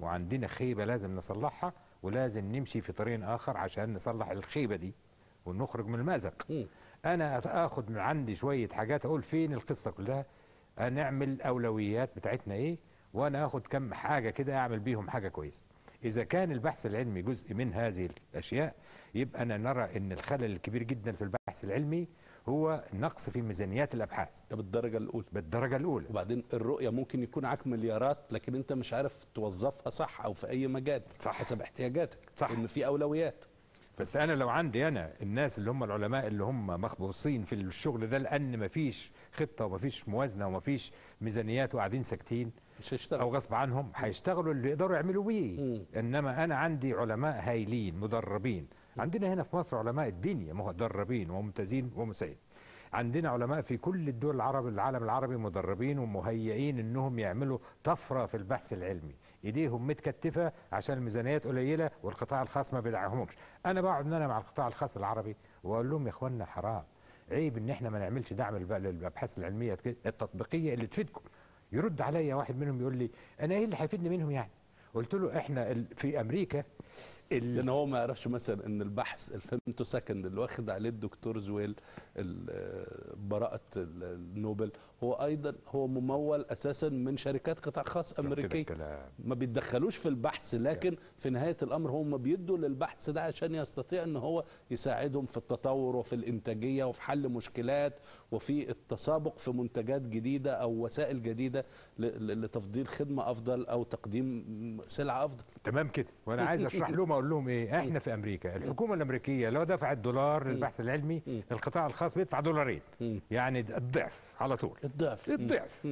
وعندنا خيبه لازم نصلحها ولازم نمشي في طريق اخر عشان نصلح الخيبه دي ونخرج من المأزق انا اخد من عندي شويه حاجات اقول فين القصه كلها نعمل اولويات بتاعتنا ايه وانا اخد كم حاجه كده اعمل بيهم حاجه كويسه اذا كان البحث العلمي جزء من هذه الاشياء يبقى انا نرى ان الخلل الكبير جدا في البحث العلمي هو نقص في ميزانيات الابحاث ده بالدرجه الاولى بالدرجه الاولى وبعدين الرؤيه ممكن يكون معاك مليارات لكن انت مش عارف توظفها صح او في اي مجال صح حسب احتياجاتك صح ان في اولويات بس انا لو عندي انا الناس اللي هم العلماء اللي هم مخبوصين في الشغل ده لان مفيش خطه ومفيش موازنه ومفيش ميزانيات وقاعدين ساكتين مش هيشتغل او غصب عنهم هيشتغلوا اللي يقدروا يعملوا بيه انما انا عندي علماء هايلين مدربين عندنا هنا في مصر علماء الدنيا مدربين وممتازين ومساعدين عندنا علماء في كل الدول العرب العالم العربي مدربين ومهيئين انهم يعملوا طفره في البحث العلمي ايديهم متكتفه عشان الميزانيات قليله والقطاع الخاص ما بيدعمهمش انا بقعد انا مع القطاع الخاص العربي واقول لهم يا اخوانا حرام عيب ان احنا ما نعملش دعم الب- للابحاث العلميه التطبيقيه اللي تفيدكم يرد عليا واحد منهم يقول لي انا ايه اللي هيفيدني منهم يعني قلت له احنا ال- في امريكا لان هو ما يعرفش مثلا ان البحث الفيمتو سكند اللي واخد عليه الدكتور زويل ال- براءه ال- النوبل هو ايضا هو ممول اساسا من شركات قطاع خاص امريكيه ما بيتدخلوش في البحث لكن في نهايه الامر هم بيدوا للبحث ده عشان يستطيع ان هو يساعدهم في التطور وفي الانتاجيه وفي حل مشكلات وفي التسابق في منتجات جديده او وسائل جديده ل- ل- لتفضيل خدمه افضل او تقديم سلعه افضل تمام كده وانا عايز اشرح لهم اقول لهم ايه احنا في امريكا الحكومه الامريكيه لو دفعت دولار للبحث العلمي القطاع الخاص بيدفع دولارين يعني الضعف على طول الضعف الضعف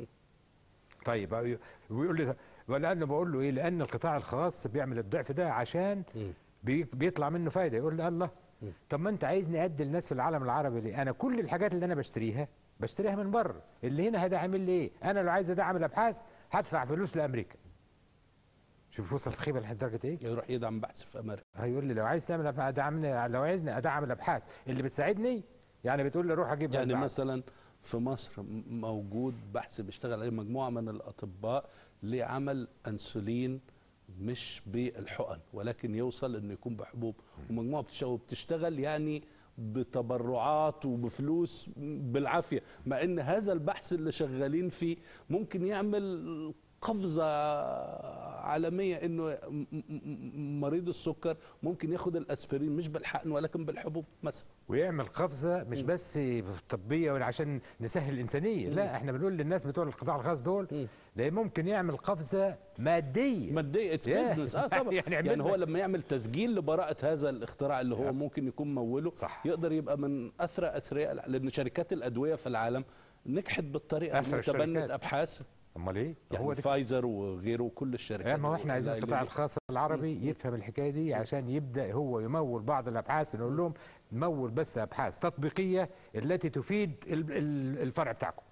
طيب ويقول لي ولانه بقول له ايه لان القطاع الخاص بيعمل الضعف ده عشان بي- بيطلع منه فايده يقول لي الله طب ما انت عايزني ادي الناس في العالم العربي ليه انا كل الحاجات اللي انا بشتريها بشتريها من بره اللي هنا هذا عامل لي ايه انا لو عايز ادعم الابحاث هدفع فلوس لامريكا شوف وصل الخيبه لحد درجه ايه يروح يدعم بحث في امريكا هيقول لي لو عايز تعمل أبحاث ادعمني لو عايزني ادعم الابحاث اللي بتساعدني يعني بتقول لي روح اجيب يعني البحث. مثلا في مصر م- موجود بحث بيشتغل عليه مجموعه من الاطباء لعمل انسولين مش بالحقن ولكن يوصل انه يكون بحبوب ومجموعه بتشتغل وبتشتغل يعني بتبرعات وبفلوس بالعافيه مع ان هذا البحث اللي شغالين فيه ممكن يعمل قفزه عالميه انه م- م- م- مريض السكر ممكن ياخد الاسبرين مش بالحقن ولكن بالحبوب مثلا ويعمل قفزه مش بس طبيه ولا عشان نسهل الانسانيه لا احنا بنقول للناس بتوع القطاع الخاص دول ده ممكن يعمل قفزه ماديه ماديه اتس Yeah. بزنس اه طبعا يعني يعني, يعمل هو لك- لما يعمل تسجيل لبراءه هذا الاختراع اللي هو ممكن يكون موله صح. يقدر يبقى من اثرى اثرياء الع- لان شركات الادويه في العالم نجحت بالطريقه أثرى دي تبنت الشركات. ابحاث امال ايه يعني هو هو ده فايزر وغيره وكل الشركات يعني ما هو احنا عايزين اللي- القطاع الخاص العربي يفهم الحكايه دي عشان يبدا هو يمول بعض الابحاث نقول لهم نمول بس ابحاث تطبيقيه التي تفيد ال- ال- الفرع بتاعكم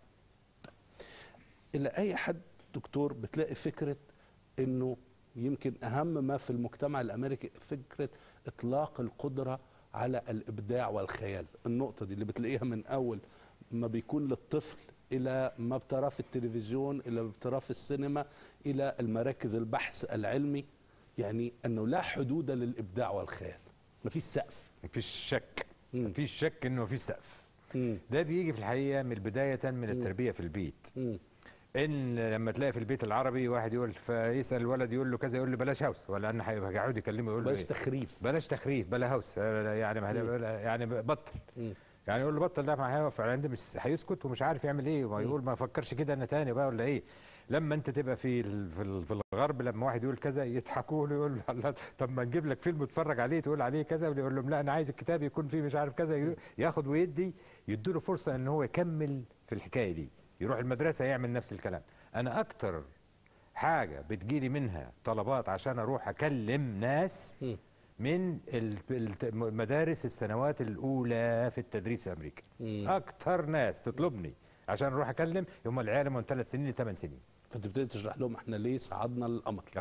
الى اي حد دكتور بتلاقي فكره انه يمكن اهم ما في المجتمع الامريكي فكره اطلاق القدره على الابداع والخيال النقطه دي اللي بتلاقيها من اول ما بيكون للطفل الى ما بتراه في التلفزيون الى ما بتراه في السينما الى المراكز البحث العلمي يعني انه لا حدود للابداع والخيال مفيش سقف مفيش شك مفيش شك انه في سقف ده بيجي في الحقيقه من بدايه من التربيه في البيت ان لما تلاقي في البيت العربي واحد يقول فيسال الولد يقول له كذا يقول له بلاش هوس ولا ان هيقعد يكلمه يقول له بلاش إيه؟ تخريف بلاش تخريف بلا هوس يعني ما مم. يعني بطل يعني يقول له بطل ده معايا فعلا ده مش هيسكت ومش عارف يعمل ايه ويقول ما فكرش كده انا تاني بقى ولا ايه لما انت تبقى في ال- في, ال- في الغرب لما واحد يقول كذا يضحكوا له يقول له الله طب ما نجيب لك فيلم تتفرج عليه تقول عليه كذا ويقول لهم لا انا عايز الكتاب يكون فيه مش عارف كذا ي- ياخد ويدي يدوا له فرصه ان هو يكمل في الحكايه دي يروح المدرسه يعمل نفس الكلام انا اكتر حاجه بتجيلي منها طلبات عشان اروح اكلم ناس من ال- الت- مدارس السنوات الاولى في التدريس في امريكا اكتر ناس تطلبني عشان اروح اكلم هم العيال من ثلاث سنين لثمان سنين فتبتدي تشرح لهم احنا ليه صعدنا للقمر اهو كده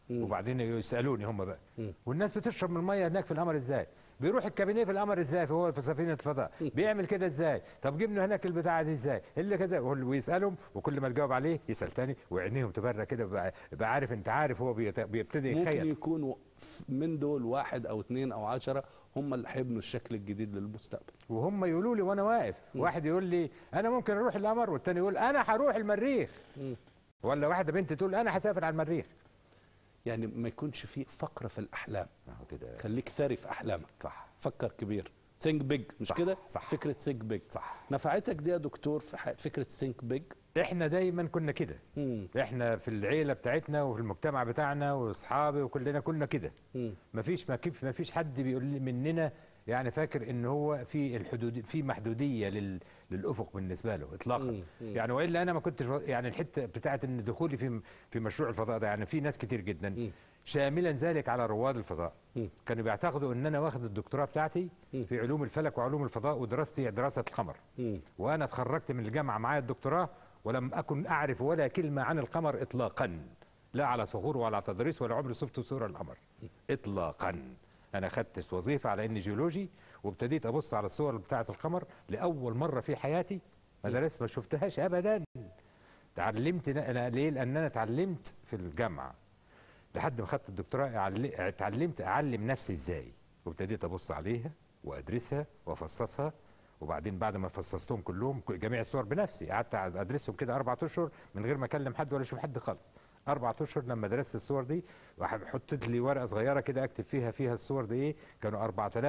وبعدين يسالوني هم بقى والناس بتشرب من الميه هناك في القمر ازاي بيروح الكابينيه في القمر ازاي هو في سفينه فضاء بيعمل كده ازاي طب جبنا هناك البتاعه دي ازاي اللي كذا ويسالهم وكل ما تجاوب عليه يسال تاني وعينيهم تبرق كده بقى, بقى عارف انت عارف هو بيت- بيبتدي ممكن يتخيل يكونوا من دول واحد او اثنين او عشرة هم اللي هيبنوا الشكل الجديد للمستقبل وهم يقولوا لي وانا واقف واحد يقول لي انا ممكن اروح القمر والتاني يقول انا هروح المريخ ولا واحده بنت تقول انا هسافر على المريخ يعني ما يكونش في فقر في الاحلام اهو كده خليك ثري في احلامك صح فكر كبير ثينك بيج مش صح، كده صح. فكره ثينك بيج صح نفعتك دي يا دكتور في ح- فكره ثينك بيج احنا دايما كنا كده احنا في العيله بتاعتنا وفي المجتمع بتاعنا واصحابي وكلنا كنا كده مفيش ما كيف مفيش حد بيقول لي مننا يعني فاكر ان هو في الحدود في محدوديه لل للافق بالنسبه له اطلاقا مم. يعني والا انا ما كنتش يعني الحته بتاعت ان دخولي في في مشروع الفضاء ده يعني في ناس كتير جدا شاملا ذلك على رواد الفضاء كانوا بيعتقدوا ان انا واخد الدكتوراه بتاعتي في علوم الفلك وعلوم الفضاء ودراستي دراسه القمر وانا اتخرجت من الجامعه معايا الدكتوراه ولم اكن اعرف ولا كلمه عن القمر اطلاقا لا على صخور ولا على تدريس ولا عمري شفت صوره القمر اطلاقا انا خدت وظيفه على اني جيولوجي وابتديت ابص على الصور بتاعه القمر لاول مره في حياتي مدارس ما شفتهاش ابدا تعلمت انا ليه لان انا اتعلمت في الجامعه لحد ما خدت الدكتوراه أعل- اتعلمت اعلم نفسي ازاي وابتديت ابص عليها وادرسها وافصصها وبعدين بعد ما فصصتهم كلهم ك- جميع الصور بنفسي قعدت ادرسهم كده اربع اشهر من غير ما اكلم حد ولا اشوف حد خالص اربع اشهر لما درست الصور دي واحد حطيت لي ورقه صغيره كده اكتب فيها فيها الصور دي ايه كانوا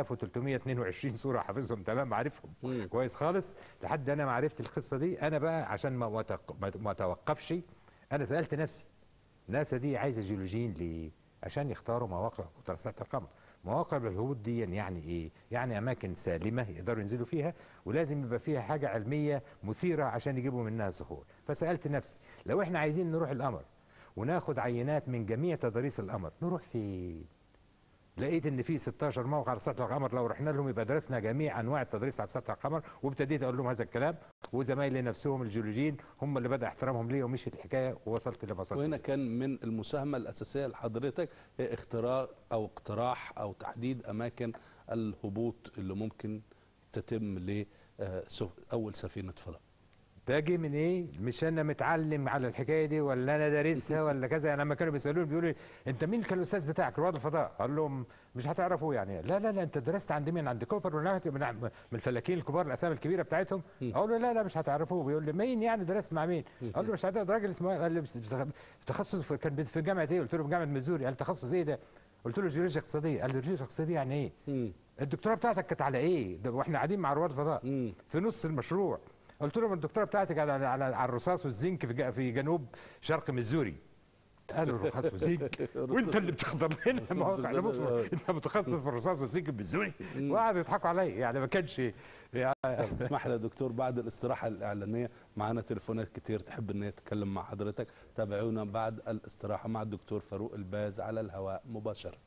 4322 صوره حافظهم تمام عارفهم كويس خالص لحد انا ما عرفت القصه دي انا بقى عشان ما ما أتق- ما- ما اتوقفش انا سالت نفسي ناسا دي عايزه جيولوجيين ليه؟ عشان يختاروا مواقع دراسات القمر مواقع الهبوط دي يعني ايه؟ يعني اماكن سالمه يقدروا ينزلوا فيها ولازم يبقى فيها حاجه علميه مثيره عشان يجيبوا منها صخور فسالت نفسي لو احنا عايزين نروح القمر وناخد عينات من جميع تضاريس القمر نروح فين؟ لقيت ان في 16 موقع على سطح القمر لو رحنا لهم يبقى درسنا جميع انواع التدريس على سطح القمر وابتديت اقول لهم هذا الكلام وزمايلي نفسهم الجيولوجيين هم اللي بدا احترامهم ليا ومشيت الحكايه ووصلت لما وصلت وهنا كان من المساهمه الاساسيه لحضرتك هي اختراع او اقتراح او تحديد اماكن الهبوط اللي ممكن تتم ل آه، سف- اول سفينه فضاء ده جه من ايه؟ مش انا متعلم على الحكايه دي ولا انا دارسها ولا كذا يعني لما كانوا بيسالوني بيقولوا لي انت مين كان الاستاذ بتاعك رواد الفضاء؟ اقول لهم مش هتعرفوا يعني لا لا لا انت درست عند مين؟ عند كوبر ولا من من الفلاكين الكبار الاسامي الكبيره بتاعتهم؟ اقول له لا لا مش هتعرفوه بيقول لي مين يعني درست مع مين؟ اقول له مش هتعرف راجل اسمه إيه؟ قال لي مش- في تخصص في كان في جامعه ايه؟ قلت له في جامعه ميزوري قال تخصص ايه ده؟ قلت له جيولوجيا اقتصاديه قال لي جيولوجيا اقتصاديه يعني ايه؟ الدكتوراه بتاعتك كانت على ايه؟ ده واحنا قاعدين مع رواد الفضاء في نص المشروع قلت لهم الدكتوراه بتاعتك على على, على الرصاص والزنك في ج- في جنوب شرق ميزوري قالوا الرصاص والزنك وانت اللي بتختار لنا مواقع ده مفروض. انت متخصص في الرصاص والزنك بالزوري وقعدوا يضحكوا عليا يعني ما كانش يعني اسمح لي يا دكتور بعد الاستراحه الاعلانيه معانا تليفونات كتير تحب ان هي تتكلم مع حضرتك تابعونا بعد الاستراحه مع الدكتور فاروق الباز على الهواء مباشره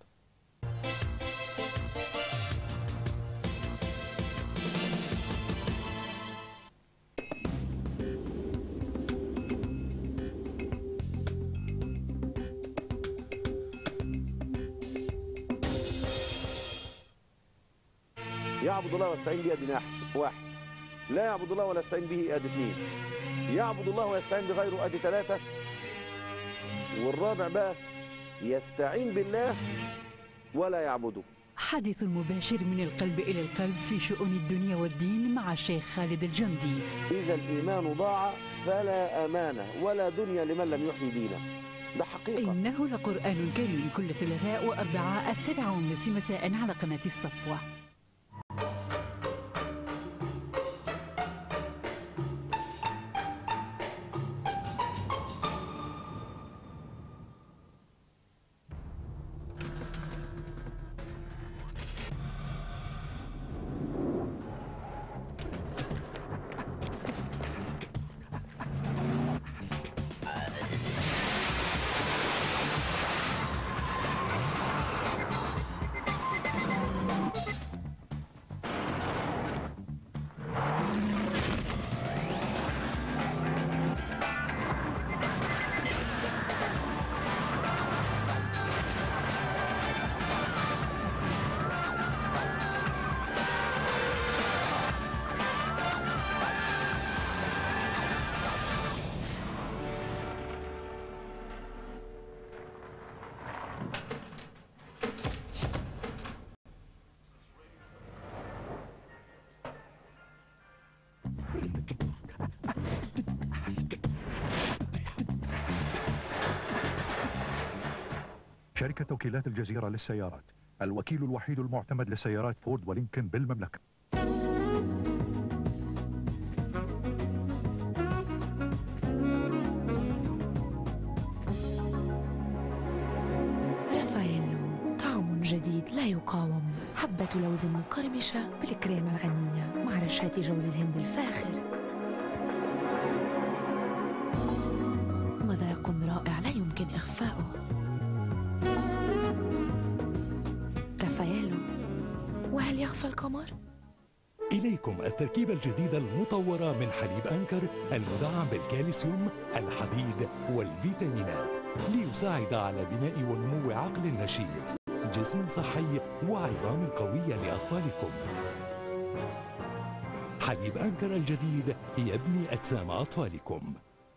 يعبد الله ويستعين به ادي ناحية واحد لا يعبد الله ولا يستعين به ادي اثنين يعبد الله ويستعين بغيره ادي ثلاثة والرابع بقى يستعين بالله ولا يعبده حديث مباشر من القلب إلى القلب في شؤون الدنيا والدين مع الشيخ خالد الجندي إذا الإيمان ضاع فلا أمانة ولا دنيا لمن لم يحيي دينه ده حقيقة إنه لقرآن كريم كل ثلاثاء وأربعاء السابعة والنصف مساء على قناة الصفوة شركة توكيلات الجزيرة للسيارات الوكيل الوحيد المعتمد لسيارات فورد ولينكن بالمملكة رافاييلو طعم جديد لا يقاوم حبة لوز مقرمشة بالكريمة الغنية مع رشات جوز الهند الفاخر مذاق رائع لا يمكن إخفاؤه رافاييلو وهل يخفى القمر؟ إليكم التركيبة الجديدة المطورة من حليب أنكر المدعم بالكالسيوم الحديد والفيتامينات ليساعد على بناء ونمو عقل نشيط جسم صحي وعظام قوية لأطفالكم حليب أنكر الجديد يبني أجسام أطفالكم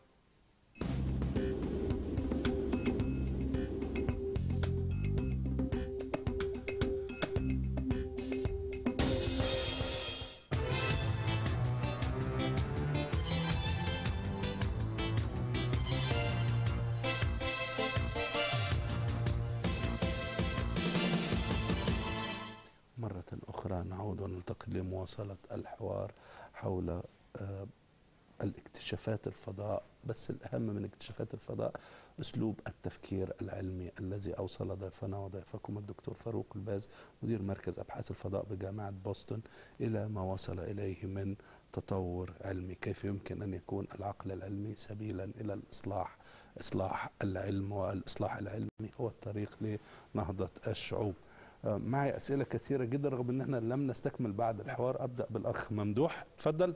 مرة أخرى نعود ونلتقي لمواصلة الحوار حول آه، الاكتشافات الفضاء بس الأهم من اكتشافات الفضاء أسلوب التفكير العلمي الذي أوصل ضيفنا وضيفكم الدكتور فاروق الباز مدير مركز أبحاث الفضاء بجامعة بوسطن إلى ما وصل إليه من تطور علمي كيف يمكن أن يكون العقل العلمي سبيلا إلى الإصلاح إصلاح العلم والإصلاح العلمي هو الطريق لنهضة الشعوب آه، معي أسئلة كثيرة جدا رغم أن احنا لم نستكمل بعد الحوار أبدأ بالأخ ممدوح تفضل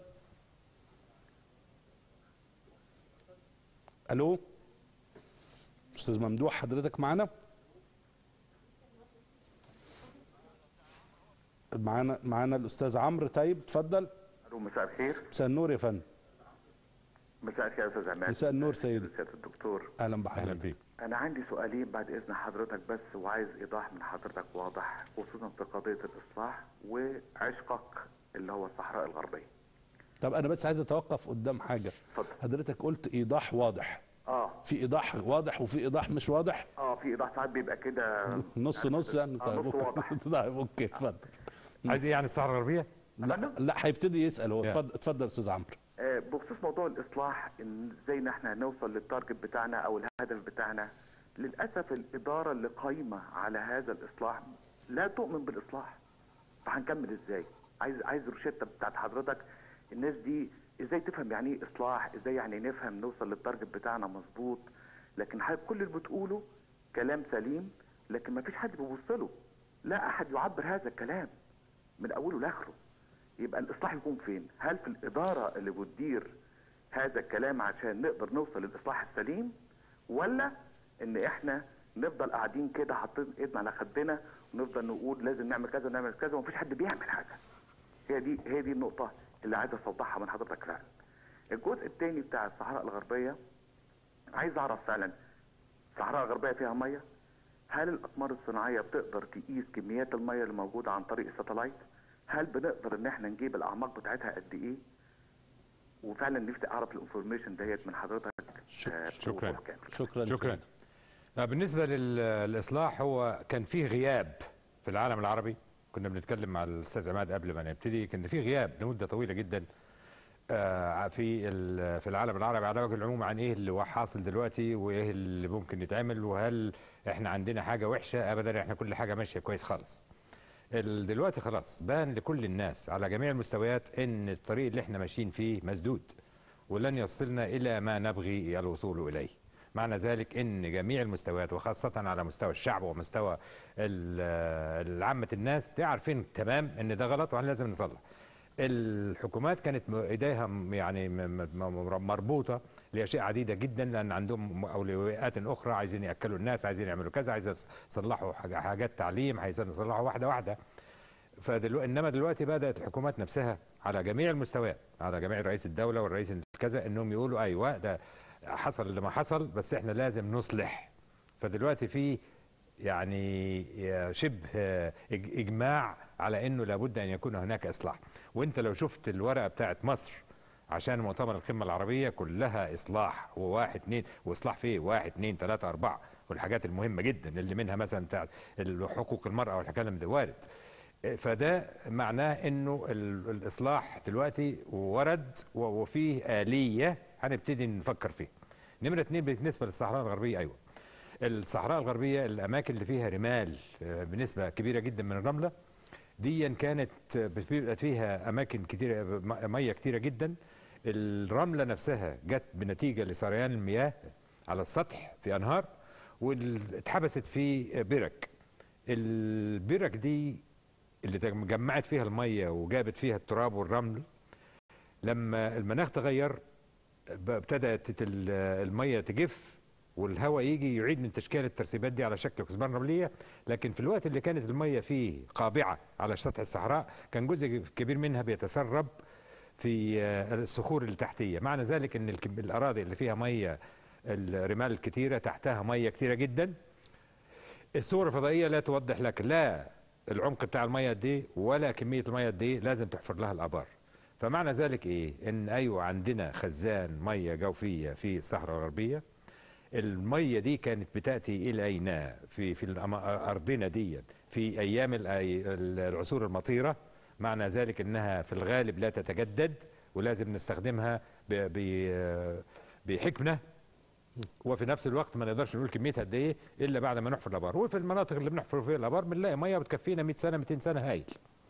ألو أستاذ ممدوح حضرتك معنا معانا معانا الأستاذ عمرو طيب تفضل الو مساء الخير مساء النور يا فندم مساء الخير يا استاذ عماد مساء النور سيدي سياده الدكتور أهلا بحضرتك بيك انا عندي سؤالين بعد اذن حضرتك بس وعايز ايضاح من حضرتك واضح خصوصا في قضيه الاصلاح وعشقك اللي هو الصحراء الغربيه طب أنا بس عايز أتوقف قدام حاجة حضرتك قلت إيضاح واضح اه في إيضاح واضح وفي إيضاح مش واضح اه في ايضاح ساعات بيبقى كده نص نص يعني آه، طيب نص أوكي. واضح. طيب اوكي اتفضل عايز ايه يعني الصحراء الغربيه؟ لا لا هيبتدي يسال هو اتفضل اتفضل استاذ عمرو آه، بخصوص موضوع الاصلاح ان ازاي ان احنا نوصل للتارجت بتاعنا او الهدف بتاعنا للاسف الاداره اللي قايمه على هذا الاصلاح لا تؤمن بالاصلاح فهنكمل ازاي عايز عايز روشته بتاعت حضرتك الناس دي ازاي تفهم يعني ايه اصلاح ازاي يعني نفهم نوصل للتارجت بتاعنا مظبوط لكن حضرتك كل اللي بتقوله كلام سليم لكن ما فيش حد بيبص له لا احد يعبر هذا الكلام من اوله لاخره يبقى الاصلاح يكون فين هل في الاداره اللي بتدير هذا الكلام عشان نقدر نوصل للاصلاح السليم ولا ان احنا نفضل قاعدين كده حاطين ايدنا على خدنا ونفضل نقول لازم نعمل كذا ونعمل كذا ومفيش حد بيعمل حاجه هي دي هي دي النقطه اللي عايز استوضحها من حضرتك فعلا الجزء الثاني بتاع الصحراء الغربيه عايز اعرف فعلا الصحراء الغربيه فيها ميه هل الاقمار الصناعيه بتقدر تقيس كميات الميه اللي موجوده عن طريق الساتلايت هل بنقدر ان احنا نجيب الاعماق بتاعتها قد ايه وفعلا نفسي اعرف الانفورميشن ديت من حضرتك آه، شكرا بوضوح كامل. شكرا شكرا آه، بالنسبه لل- للاصلاح هو كان فيه غياب في العالم العربي كنا بنتكلم مع الاستاذ عماد قبل ما نبتدي كان في غياب لمده طويله جدا آه، في ال- في العالم العربي على وجه العموم عن ايه اللي هو حاصل دلوقتي وايه اللي ممكن يتعمل وهل احنا عندنا حاجه وحشه ابدا احنا كل حاجه ماشيه كويس خالص ال- دلوقتي خلاص بان لكل الناس على جميع المستويات ان الطريق اللي احنا ماشيين فيه مسدود ولن يصلنا الى ما نبغي الوصول اليه معنى ذلك ان جميع المستويات وخاصه على مستوى الشعب ومستوى ال- عامه الناس دي عارفين تمام ان ده غلط واحنا لازم نصلح الحكومات كانت م- ايديها م- يعني م- م- مربوطه لاشياء عديده جدا لان عندهم اولويات اخرى عايزين ياكلوا الناس عايزين يعملوا كذا عايزين يصلحوا حاجة- حاجات تعليم عايزين يصلحوا واحده واحده فدلو... انما دلوقتي بدات الحكومات نفسها على جميع المستويات على جميع رئيس الدوله والرئيس كذا انهم يقولوا ايوه ده حصل اللي ما حصل بس احنا لازم نصلح فدلوقتي في يعني شبه إج- اجماع على انه لابد ان يكون هناك اصلاح وانت لو شفت الورقه بتاعت مصر عشان مؤتمر القمه العربيه كلها اصلاح وواحد اتنين واصلاح فيه واحد اتنين تلاته اربعه والحاجات المهمه جدا اللي منها مثلا بتاع حقوق المراه والحكايه ده وارد فده معناه انه ال- الاصلاح دلوقتي ورد و- وفيه اليه هنبتدي نفكر فيه نمره اتنين بالنسبه للصحراء الغربيه ايوه الصحراء الغربيه الاماكن اللي فيها رمال آه، بنسبه كبيره جدا من الرمله دي كانت بيبقى فيها اماكن كتيره م- ميه كتيره جدا الرمله نفسها جت بنتيجه لسريان المياه على السطح في انهار واتحبست في برك البرك دي اللي جمعت فيها الميه وجابت فيها التراب والرمل لما المناخ تغير ب- ابتدت ال- الميه تجف والهواء يجي يعيد من تشكيل الترسيبات دي على شكل كثبان رمليه لكن في الوقت اللي كانت الميه فيه قابعه على سطح الصحراء كان جزء كبير منها بيتسرب في آه، الصخور اللي تحتيه معنى ذلك ان الكم- الاراضي اللي فيها ميه الرمال الكتيره تحتها ميه كتيره جدا الصور الفضائيه لا توضح لك لا العمق بتاع الميه دي ولا كميه الميه دي لازم تحفر لها الابار فمعنى ذلك ايه ان ايوه عندنا خزان ميه جوفيه في الصحراء الغربيه الميه دي كانت بتاتي الينا في في الأما- ارضنا دي في ايام الأي- العصور المطيره معنى ذلك انها في الغالب لا تتجدد ولازم نستخدمها ب- ب- بحكمه وفي نفس الوقت ما نقدرش نقول كميتها قد ايه الا بعد ما نحفر الابار وفي المناطق اللي بنحفر فيها الابار بنلاقي ميه بتكفينا 100 سنه 200 سنه هايل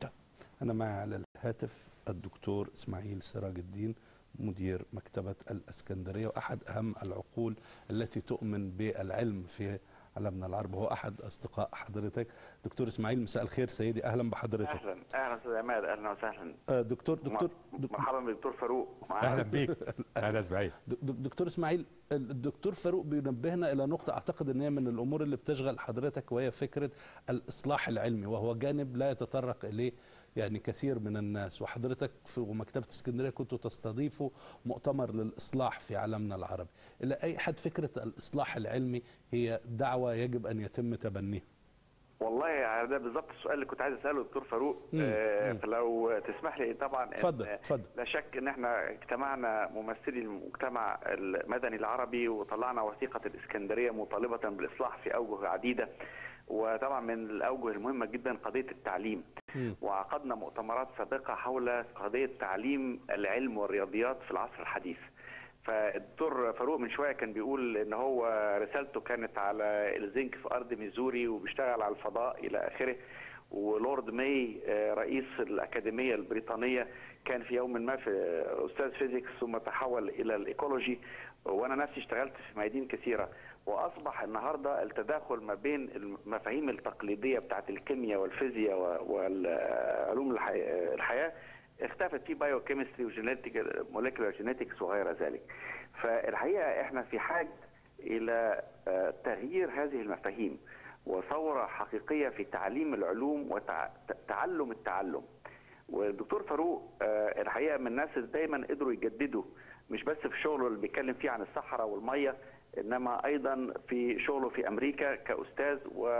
أنا معي على الهاتف الدكتور إسماعيل سراج الدين مدير مكتبة الأسكندرية وأحد أهم العقول التي تؤمن بالعلم في عالمنا العربي هو أحد أصدقاء حضرتك دكتور إسماعيل مساء الخير سيدي أهلا بحضرتك اهلا اهلا استاذ عماد اهلا وسهلا آه، دكتور دكتور مرحبا بالدكتور فاروق معاك. اهلا بيك اهلا اسماعيل دك- دك- دكتور اسماعيل الدكتور فاروق بينبهنا الى نقطه اعتقد ان هي من الامور اللي بتشغل حضرتك وهي فكره الاصلاح العلمي وهو جانب لا يتطرق اليه يعني كثير من الناس وحضرتك في مكتبه اسكندريه كنتوا تستضيفوا مؤتمر للاصلاح في عالمنا العربي الى اي حد فكره الاصلاح العلمي هي دعوه يجب ان يتم تبنيها والله يعني ده بالظبط السؤال اللي كنت عايز اساله الدكتور فاروق مم. آه مم. فلو تسمح لي طبعا إن اتفضل اتفضل لا شك ان احنا اجتمعنا ممثلي المجتمع المدني العربي وطلعنا وثيقه الاسكندريه مطالبه بالاصلاح في اوجه عديده وطبعا من الاوجه المهمه جدا قضيه التعليم وعقدنا مؤتمرات سابقه حول قضيه تعليم العلم والرياضيات في العصر الحديث فالدكتور فاروق من شويه كان بيقول ان هو رسالته كانت على الزنك في ارض ميزوري وبيشتغل على الفضاء الى اخره ولورد ماي آه، رئيس الاكاديميه البريطانيه كان في يوم ما في آه، استاذ فيزيكس ثم تحول الى الايكولوجي وانا نفسي اشتغلت في ميادين كثيره واصبح النهارده التداخل ما بين المفاهيم التقليديه بتاعت الكيمياء والفيزياء و- والعلوم الحي- الحياه اختفت في بايو كيمستري وجينيتيك موليكولار جينيتكس وغير ذلك فالحقيقه احنا في حاجه الى آه، تغيير هذه المفاهيم وثوره حقيقيه في تعليم العلوم وتعلم التعلم والدكتور فاروق آه، الحقيقه من الناس اللي دايما قدروا يجددوا مش بس في شغله اللي بيتكلم فيه عن الصحراء والميه انما ايضا في شغله في امريكا كاستاذ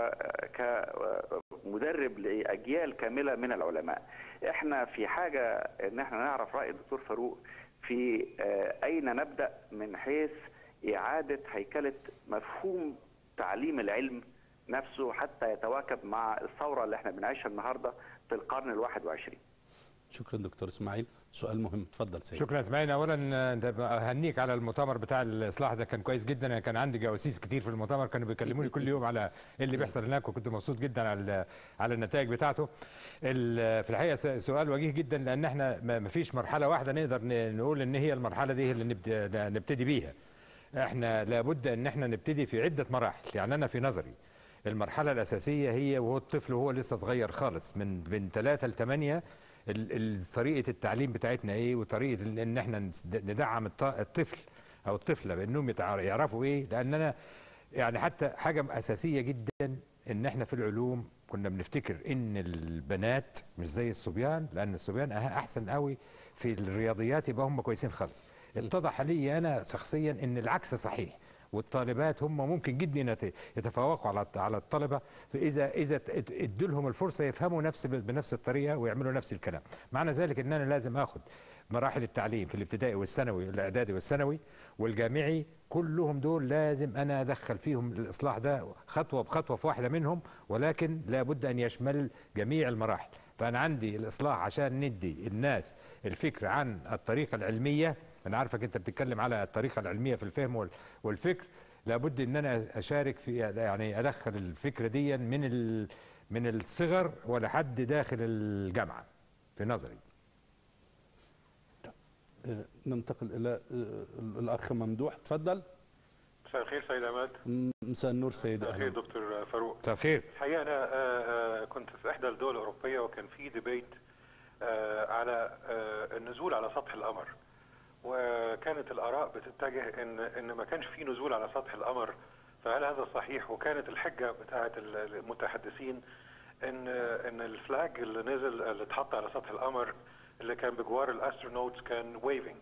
وكمدرب لاجيال كامله من العلماء. احنا في حاجه ان احنا نعرف راي الدكتور فاروق في آه، اين نبدا من حيث اعاده هيكله مفهوم تعليم العلم نفسه حتى يتواكب مع الثوره اللي احنا بنعيشها النهارده في القرن الواحد وعشرين. شكرا دكتور اسماعيل سؤال مهم تفضل سيدي شكرا اسماعيل اولا آه، انت اهنيك على المؤتمر بتاع الاصلاح ده كان كويس جدا انا كان عندي جواسيس كتير في المؤتمر كانوا بيكلموني كل يوم على إيه اللي بيحصل هناك وكنت مبسوط جدا على على النتائج بتاعته ال- في الحقيقه س- سؤال وجيه جدا لان احنا ما ما فيش مرحله واحده نقدر ن- نقول ان هي المرحله دي هي اللي نبد- نبتدي بيها احنا لابد ان احنا نبتدي في عده مراحل يعني انا في نظري المرحله الاساسيه هي وهو الطفل وهو لسه صغير خالص من من 3 ل 8 ال- ال- طريقه التعليم بتاعتنا ايه وطريقه ال- ان احنا نس- ندعم الط- الطفل او الطفله بانهم يتع- يعرفوا ايه لان انا يعني حتى حاجه اساسيه جدا ان احنا في العلوم كنا بنفتكر ان البنات مش زي الصبيان لان الصبيان أه- احسن قوي في الرياضيات يبقى هم كويسين خالص اتضح لي انا شخصيا ان العكس صحيح والطالبات هم ممكن جدا يت- يتفوقوا على على الطلبه فاذا اذا ت- ادوا لهم الفرصه يفهموا نفس بنفس الطريقه ويعملوا نفس الكلام معنى ذلك ان انا لازم اخد مراحل التعليم في الابتدائي والثانوي والاعدادي والثانوي والجامعي كلهم دول لازم انا ادخل فيهم الاصلاح ده خطوه بخطوه في واحده منهم ولكن لابد ان يشمل جميع المراحل فانا عندي الاصلاح عشان ندي الناس الفكر عن الطريقه العلميه انا عارفك انت بتتكلم على الطريقه العلميه في الفهم وال- والفكر لابد ان انا اشارك في يعني ادخل الفكره دي من ال من الصغر ولحد داخل الجامعه في نظري آه، ننتقل الى آه، الاخ ممدوح تفضل مساء الخير سيد عماد م- مساء النور سيد مساء الخير أهلا. دكتور فاروق مساء الخير الحقيقه انا آه، آه، كنت في احدى الدول الاوروبيه وكان في ديبيت آه، على آه، النزول على سطح القمر وكانت الاراء بتتجه ان ان ما كانش في نزول على سطح القمر فهل هذا صحيح وكانت الحجه بتاعه المتحدثين ان ان الفلاج اللي نزل اللي اتحط على سطح القمر اللي كان بجوار الاسترونوتس كان ويفنج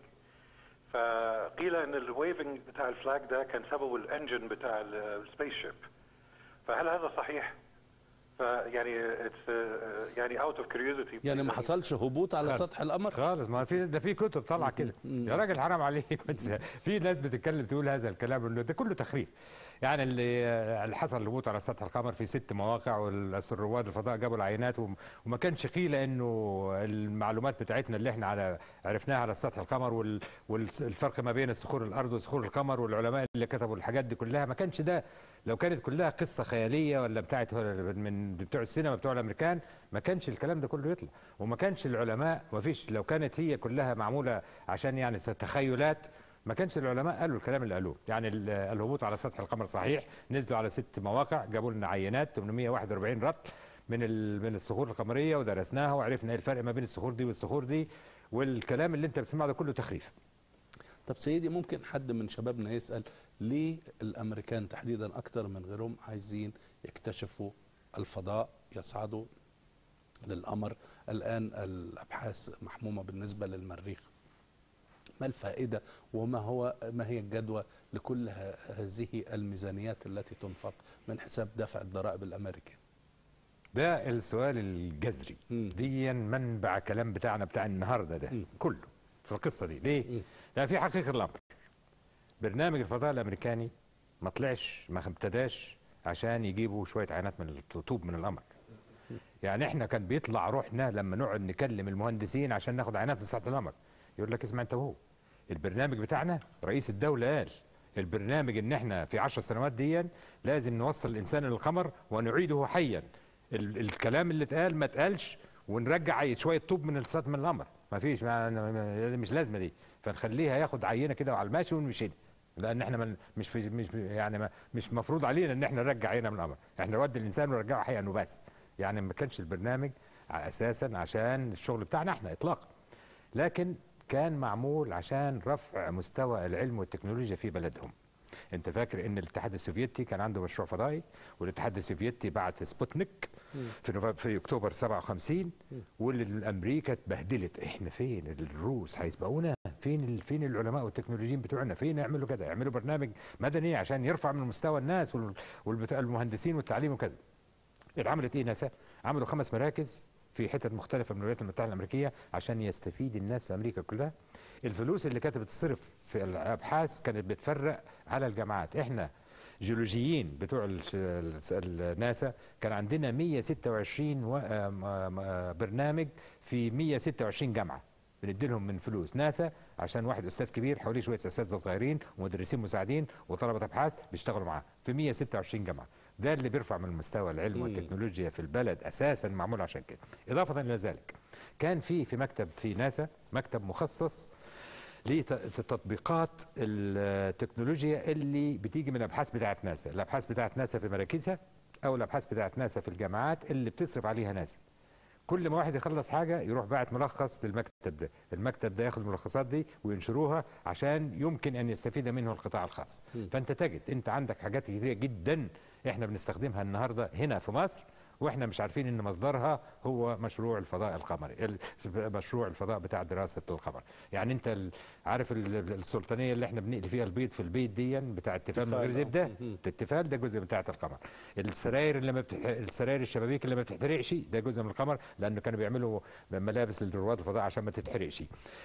فقيل ان الويفنج بتاع الفلاج ده كان سببه الانجن بتاع السبيس شيب فهل هذا صحيح؟ فيعني اتس يعني اوت اوف كيوريوزيتي يعني ما حصلش هبوط على خالص. سطح القمر خالص ما في ده في كتب طالعه كده يا راجل حرام عليك بس في ناس بتتكلم تقول هذا الكلام انه ده كله تخريف يعني اللي اللي حصل الهبوط على سطح القمر في ست مواقع والرواد الفضاء جابوا العينات وم- وما كانش قيل انه المعلومات بتاعتنا اللي احنا على عرفناها على سطح القمر وال- والفرق ما بين صخور الارض وصخور القمر والعلماء اللي كتبوا الحاجات دي كلها ما كانش ده لو كانت كلها قصه خياليه ولا بتاعت من بتوع السينما بتوع الامريكان ما كانش الكلام ده كله يطلع وما كانش العلماء ما فيش لو كانت هي كلها معموله عشان يعني تخيلات ما كانش العلماء قالوا الكلام اللي قالوه يعني ال- الهبوط على سطح القمر صحيح نزلوا على ست مواقع جابوا لنا عينات 841 رطل من ال- من الصخور القمريه ودرسناها وعرفنا ايه الفرق ما بين الصخور دي والصخور دي والكلام اللي انت بتسمعه ده كله تخريف طب سيدي ممكن حد من شبابنا يسأل ليه الأمريكان تحديدا أكثر من غيرهم عايزين يكتشفوا الفضاء يصعدوا للقمر الآن الأبحاث محمومة بالنسبة للمريخ ما الفائدة وما هو ما هي الجدوى لكل ه- هذه الميزانيات التي تنفق من حساب دفع الضرائب الأمريكي ده السؤال الجذري دي منبع كلام بتاعنا بتاع النهارده ده كله في القصه دي ليه؟ لان في حقيقه الامر برنامج الفضاء الامريكاني ما طلعش ما ابتداش عشان يجيبوا شويه عينات من الطوب من القمر يعني احنا كان بيطلع روحنا لما نقعد نكلم المهندسين عشان ناخد عينات من سطح القمر يقول لك اسمع انت وهو البرنامج بتاعنا رئيس الدوله قال البرنامج ان احنا في عشر سنوات دي لازم نوصل الانسان للقمر ونعيده حيا ال الكلام اللي اتقال ما اتقالش ونرجع شويه طوب من السطح من القمر ما فيش ما ما- مش لازمه دي فنخليها ياخد عينه كده وعلى الماشي ونمشي لان احنا من مش في مش يعني ما مش مفروض علينا ان احنا نرجع عينه من القمر احنا نودي الانسان ونرجعه حيا وبس يعني ما كانش البرنامج اساسا عشان الشغل بتاعنا احنا اطلاقا لكن كان معمول عشان رفع مستوى العلم والتكنولوجيا في بلدهم انت فاكر ان الاتحاد السوفيتي كان عنده مشروع فضائي والاتحاد السوفيتي بعت سبوتنيك في نوفمبر في اكتوبر 57 والامريكا اتبهدلت احنا فين الروس هيسبقونا فين ال- فين العلماء والتكنولوجيين بتوعنا فين يعملوا كده يعملوا برنامج مدني عشان يرفع من مستوى الناس والمهندسين والتعليم وكذا اتعملت ايه ناسا عملوا خمس مراكز في حتت مختلفه من الولايات المتحده الامريكيه عشان يستفيد الناس في امريكا كلها الفلوس اللي كانت بتصرف في الابحاث كانت بتفرق على الجامعات احنا جيولوجيين بتوع ال- ال- الناسا كان عندنا 126 و- آم- آم- برنامج في 126 جامعه بندي لهم من فلوس ناسا عشان واحد استاذ كبير حواليه شويه اساتذه صغيرين ومدرسين مساعدين وطلبه ابحاث بيشتغلوا معاه في 126 جامعه ده اللي بيرفع من مستوى العلم والتكنولوجيا في البلد اساسا معمول عشان كده اضافه الى ذلك كان في في مكتب في ناسا مكتب مخصص لتطبيقات التكنولوجيا اللي بتيجي من الابحاث بتاعت ناسا الابحاث بتاعت ناسا في مراكزها او الابحاث بتاعت ناسا في الجامعات اللي بتصرف عليها ناسا كل ما واحد يخلص حاجه يروح باعت ملخص للمكتب ده المكتب ده ياخد الملخصات دي وينشروها عشان يمكن ان يستفيد منه القطاع الخاص مم. فانت تجد انت عندك حاجات كتيره جدا احنا بنستخدمها النهارده هنا في مصر واحنا مش عارفين ان مصدرها هو مشروع الفضاء القمري ال- مشروع الفضاء بتاع دراسه القمر يعني انت ال- عارف ال- ال- السلطانيه اللي احنا بنقلي فيها البيض في البيت دي بتاع التفال من تفال، غير آه. زبده التفال ده جزء بتاعه القمر السراير اللي ما بتح... السراير الشبابيك اللي ما بتحترقش ده جزء من القمر لانه كانوا بيعملوا ملابس لرواد الفضاء عشان ما تتحرقش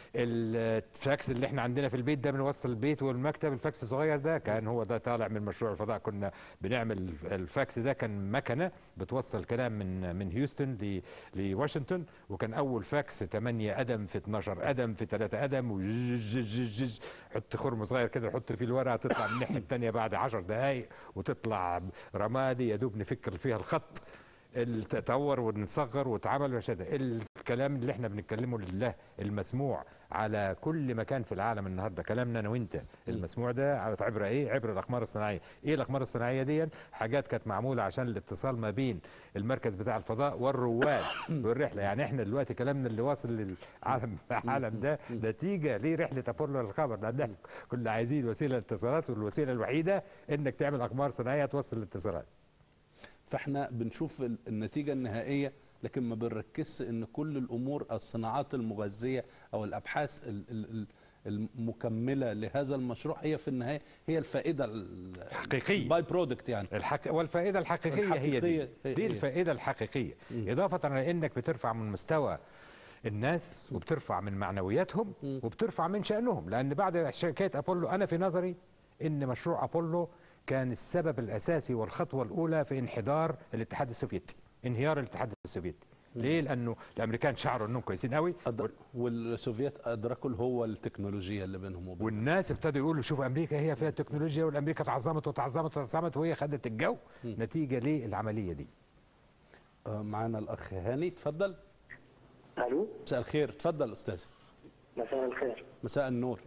الفاكس اللي احنا عندنا في البيت ده بنوصل البيت والمكتب الفاكس الصغير ده كان هو ده طالع من مشروع الفضاء كنا بنعمل الفاكس ده كان مكنه بتوصل كلام من من هيوستن ل- لواشنطن وكان اول فاكس 8 قدم في 12 قدم في 3 قدم وجج حط خرم صغير كده نحط فيه الورقه تطلع من الناحيه الثانيه بعد 10 دقائق وتطلع رمادي يا دوب نفك فيها الخط تطور ونصغر واتعمل وشده الكلام اللي احنا بنتكلمه لله المسموع على كل مكان في العالم النهارده كلامنا انا وانت المسموع ده على عبر ايه عبر الاقمار الصناعيه ايه الاقمار الصناعيه دي حاجات كانت معموله عشان الاتصال ما بين المركز بتاع الفضاء والرواد والرحله يعني احنا دلوقتي كلامنا اللي واصل للعالم العالم ده نتيجه لرحله ابولو للقمر لان احنا كنا عايزين وسيله اتصالات والوسيله الوحيده انك تعمل اقمار صناعيه توصل الاتصالات فاحنا بنشوف ال- النتيجه النهائيه لكن ما بنركزش ان كل الامور الصناعات المغذيه او الابحاث ال- ال- ال- المكمله لهذا المشروع هي في النهايه هي الفائده الحقيقيه باي برودكت يعني الحق والفائده الحقيقيه, هي دي الحقيقية هي- دي هي. الفائده الحقيقيه اضافه الى انك بترفع من مستوى الناس وبترفع من معنوياتهم وبترفع من شانهم لان بعد حكايه ابولو انا في نظري ان مشروع ابولو كان السبب الاساسي والخطوه الاولى في انحدار الاتحاد السوفيتي انهيار الاتحاد السوفيتي ليه لانه الامريكان شعروا انهم كويسين قوي والسوفيت ادركوا هو التكنولوجيا اللي بينهم وبين والناس ابتدوا يقولوا شوف امريكا هي فيها التكنولوجيا والامريكا اتعظمت وتعظمت وتعظمت وهي خدت الجو نتيجه للعمليه دي آه، معانا الاخ هاني اتفضل الو مساء الخير اتفضل استاذ مساء الخير مساء النور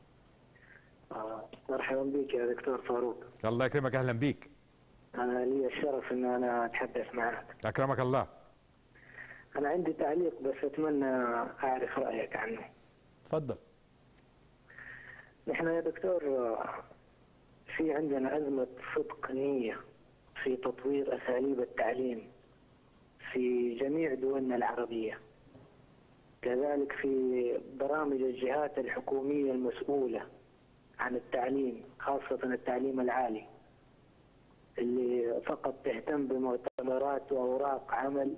آه، مرحبا بك يا دكتور فاروق الله يكرمك اهلا بيك انا لي الشرف ان انا اتحدث معك اكرمك الله انا عندي تعليق بس اتمنى اعرف رايك عنه اتفضل نحن يا دكتور آه، في عندنا ازمه صدق نيه في تطوير اساليب التعليم في جميع دولنا العربيه كذلك في برامج الجهات الحكوميه المسؤوله عن التعليم خاصه التعليم العالي اللي فقط تهتم بمؤتمرات واوراق عمل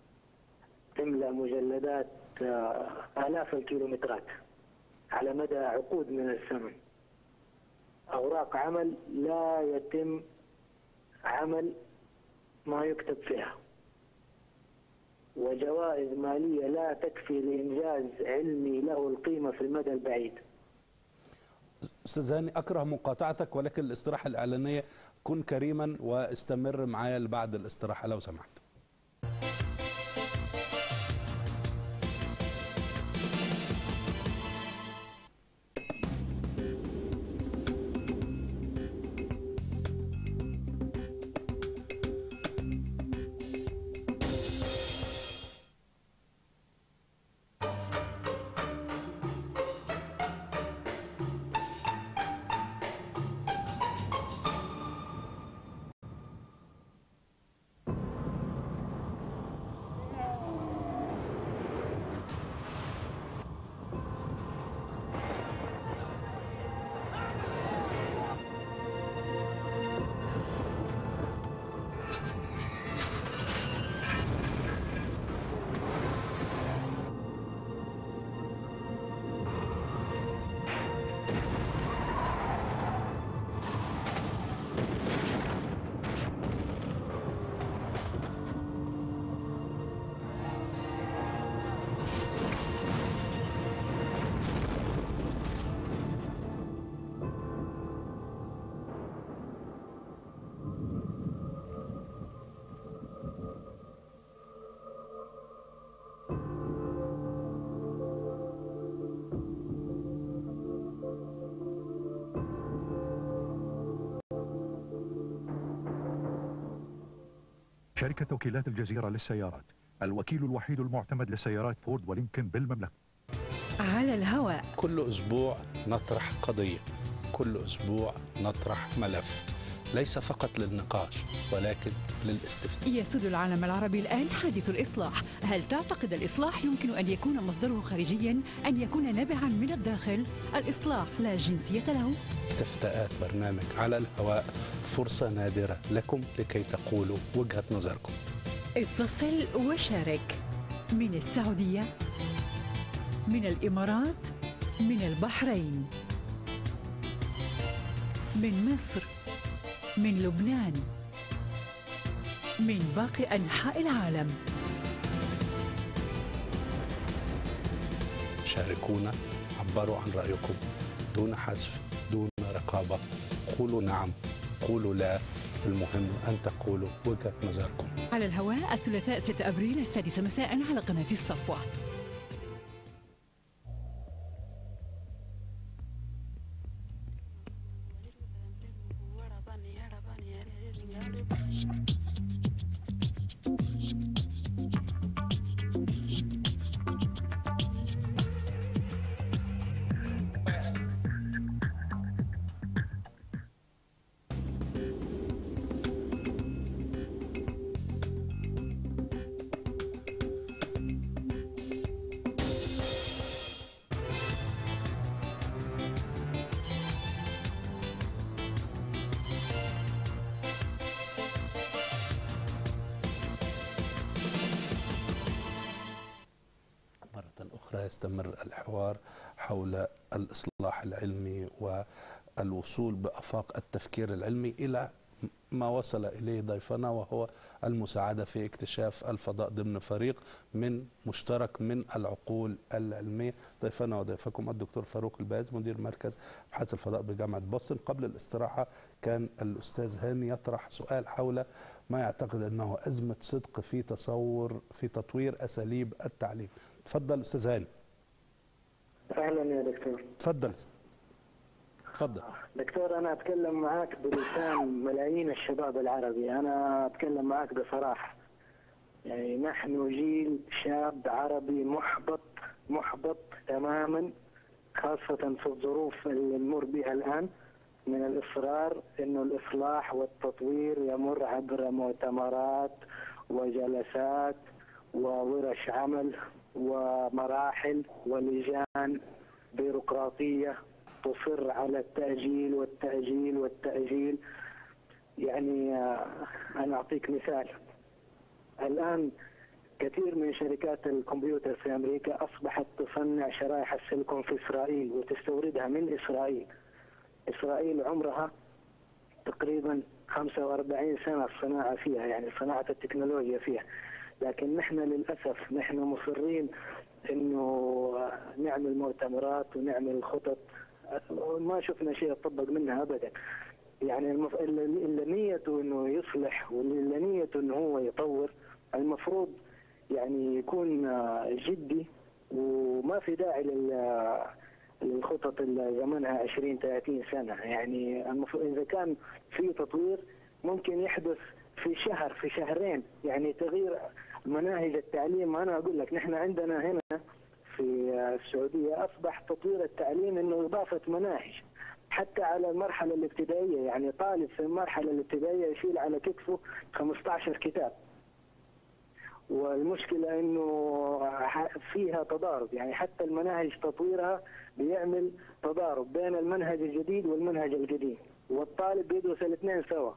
تملا مجلدات آه، الاف الكيلومترات على مدى عقود من الزمن اوراق عمل لا يتم عمل ما يكتب فيها وجوائز ماليه لا تكفي لانجاز علمي له القيمه في المدى البعيد استاذ هاني اكره مقاطعتك ولكن الاستراحه الاعلانيه كن كريما واستمر معايا لبعد الاستراحه لو سمحت شركة توكيلات الجزيرة للسيارات الوكيل الوحيد المعتمد لسيارات فورد ولينكن بالمملكة على الهواء كل اسبوع نطرح قضيه كل اسبوع نطرح ملف ليس فقط للنقاش ولكن للاستفتاء يسود العالم العربي الآن حادث الإصلاح هل تعتقد الإصلاح يمكن أن يكون مصدره خارجيا أن يكون نابعا من الداخل الإصلاح لا جنسية له استفتاءات برنامج على الهواء فرصة نادرة لكم لكي تقولوا وجهة نظركم اتصل وشارك من السعودية من الإمارات من البحرين من مصر من لبنان من باقي أنحاء العالم شاركونا عبروا عن رأيكم دون حذف دون رقابة قولوا نعم قولوا لا المهم أن تقولوا وجهة نظركم على الهواء الثلاثاء 6 أبريل السادسة مساء على قناة الصفوة مرة أخرى يستمر الحوار حول الإصلاح العلمي والوصول بأفاق التفكير العلمي إلى ما وصل إليه ضيفنا وهو المساعدة في اكتشاف الفضاء ضمن فريق من مشترك من العقول العلمية ضيفنا وضيفكم الدكتور فاروق الباز مدير مركز أبحاث الفضاء بجامعة بوسطن قبل الاستراحة كان الأستاذ هاني يطرح سؤال حول ما يعتقد أنه أزمة صدق في تصور في تطوير أساليب التعليم تفضل أستاذ هاني اهلا يا دكتور تفضل تفضل دكتور انا اتكلم معاك بلسان ملايين الشباب العربي انا اتكلم معاك بصراحه يعني نحن جيل شاب عربي محبط محبط تماما خاصة في الظروف اللي نمر بها الآن من الإصرار أنه الإصلاح والتطوير يمر عبر مؤتمرات وجلسات وورش عمل ومراحل ولجان بيروقراطية تصر على التأجيل والتأجيل والتأجيل يعني آه، أنا أعطيك مثال الآن كثير من شركات الكمبيوتر في أمريكا أصبحت تصنع شرائح السيليكون في إسرائيل وتستوردها من إسرائيل إسرائيل عمرها تقريبا 45 سنة الصناعة فيها يعني صناعة التكنولوجيا فيها لكن نحن للأسف نحن مصرين انه نعمل مؤتمرات ونعمل خطط ما شفنا شيء يطبق منها ابدا يعني المف... اللي اللي نيته انه يصلح واللي نيته انه هو يطور المفروض يعني يكون جدي وما في داعي لل للخطط اللي زمنها 20 30 سنه يعني المفروض اذا كان في تطوير ممكن يحدث في شهر في شهرين يعني تغيير مناهج التعليم انا اقول لك نحن عندنا هنا في السعوديه اصبح تطوير التعليم انه اضافه مناهج حتى على المرحله الابتدائيه يعني طالب في المرحله الابتدائيه يشيل على كتفه 15 كتاب والمشكله انه فيها تضارب يعني حتى المناهج تطويرها بيعمل تضارب بين المنهج الجديد والمنهج القديم والطالب بيدرس الاثنين سوا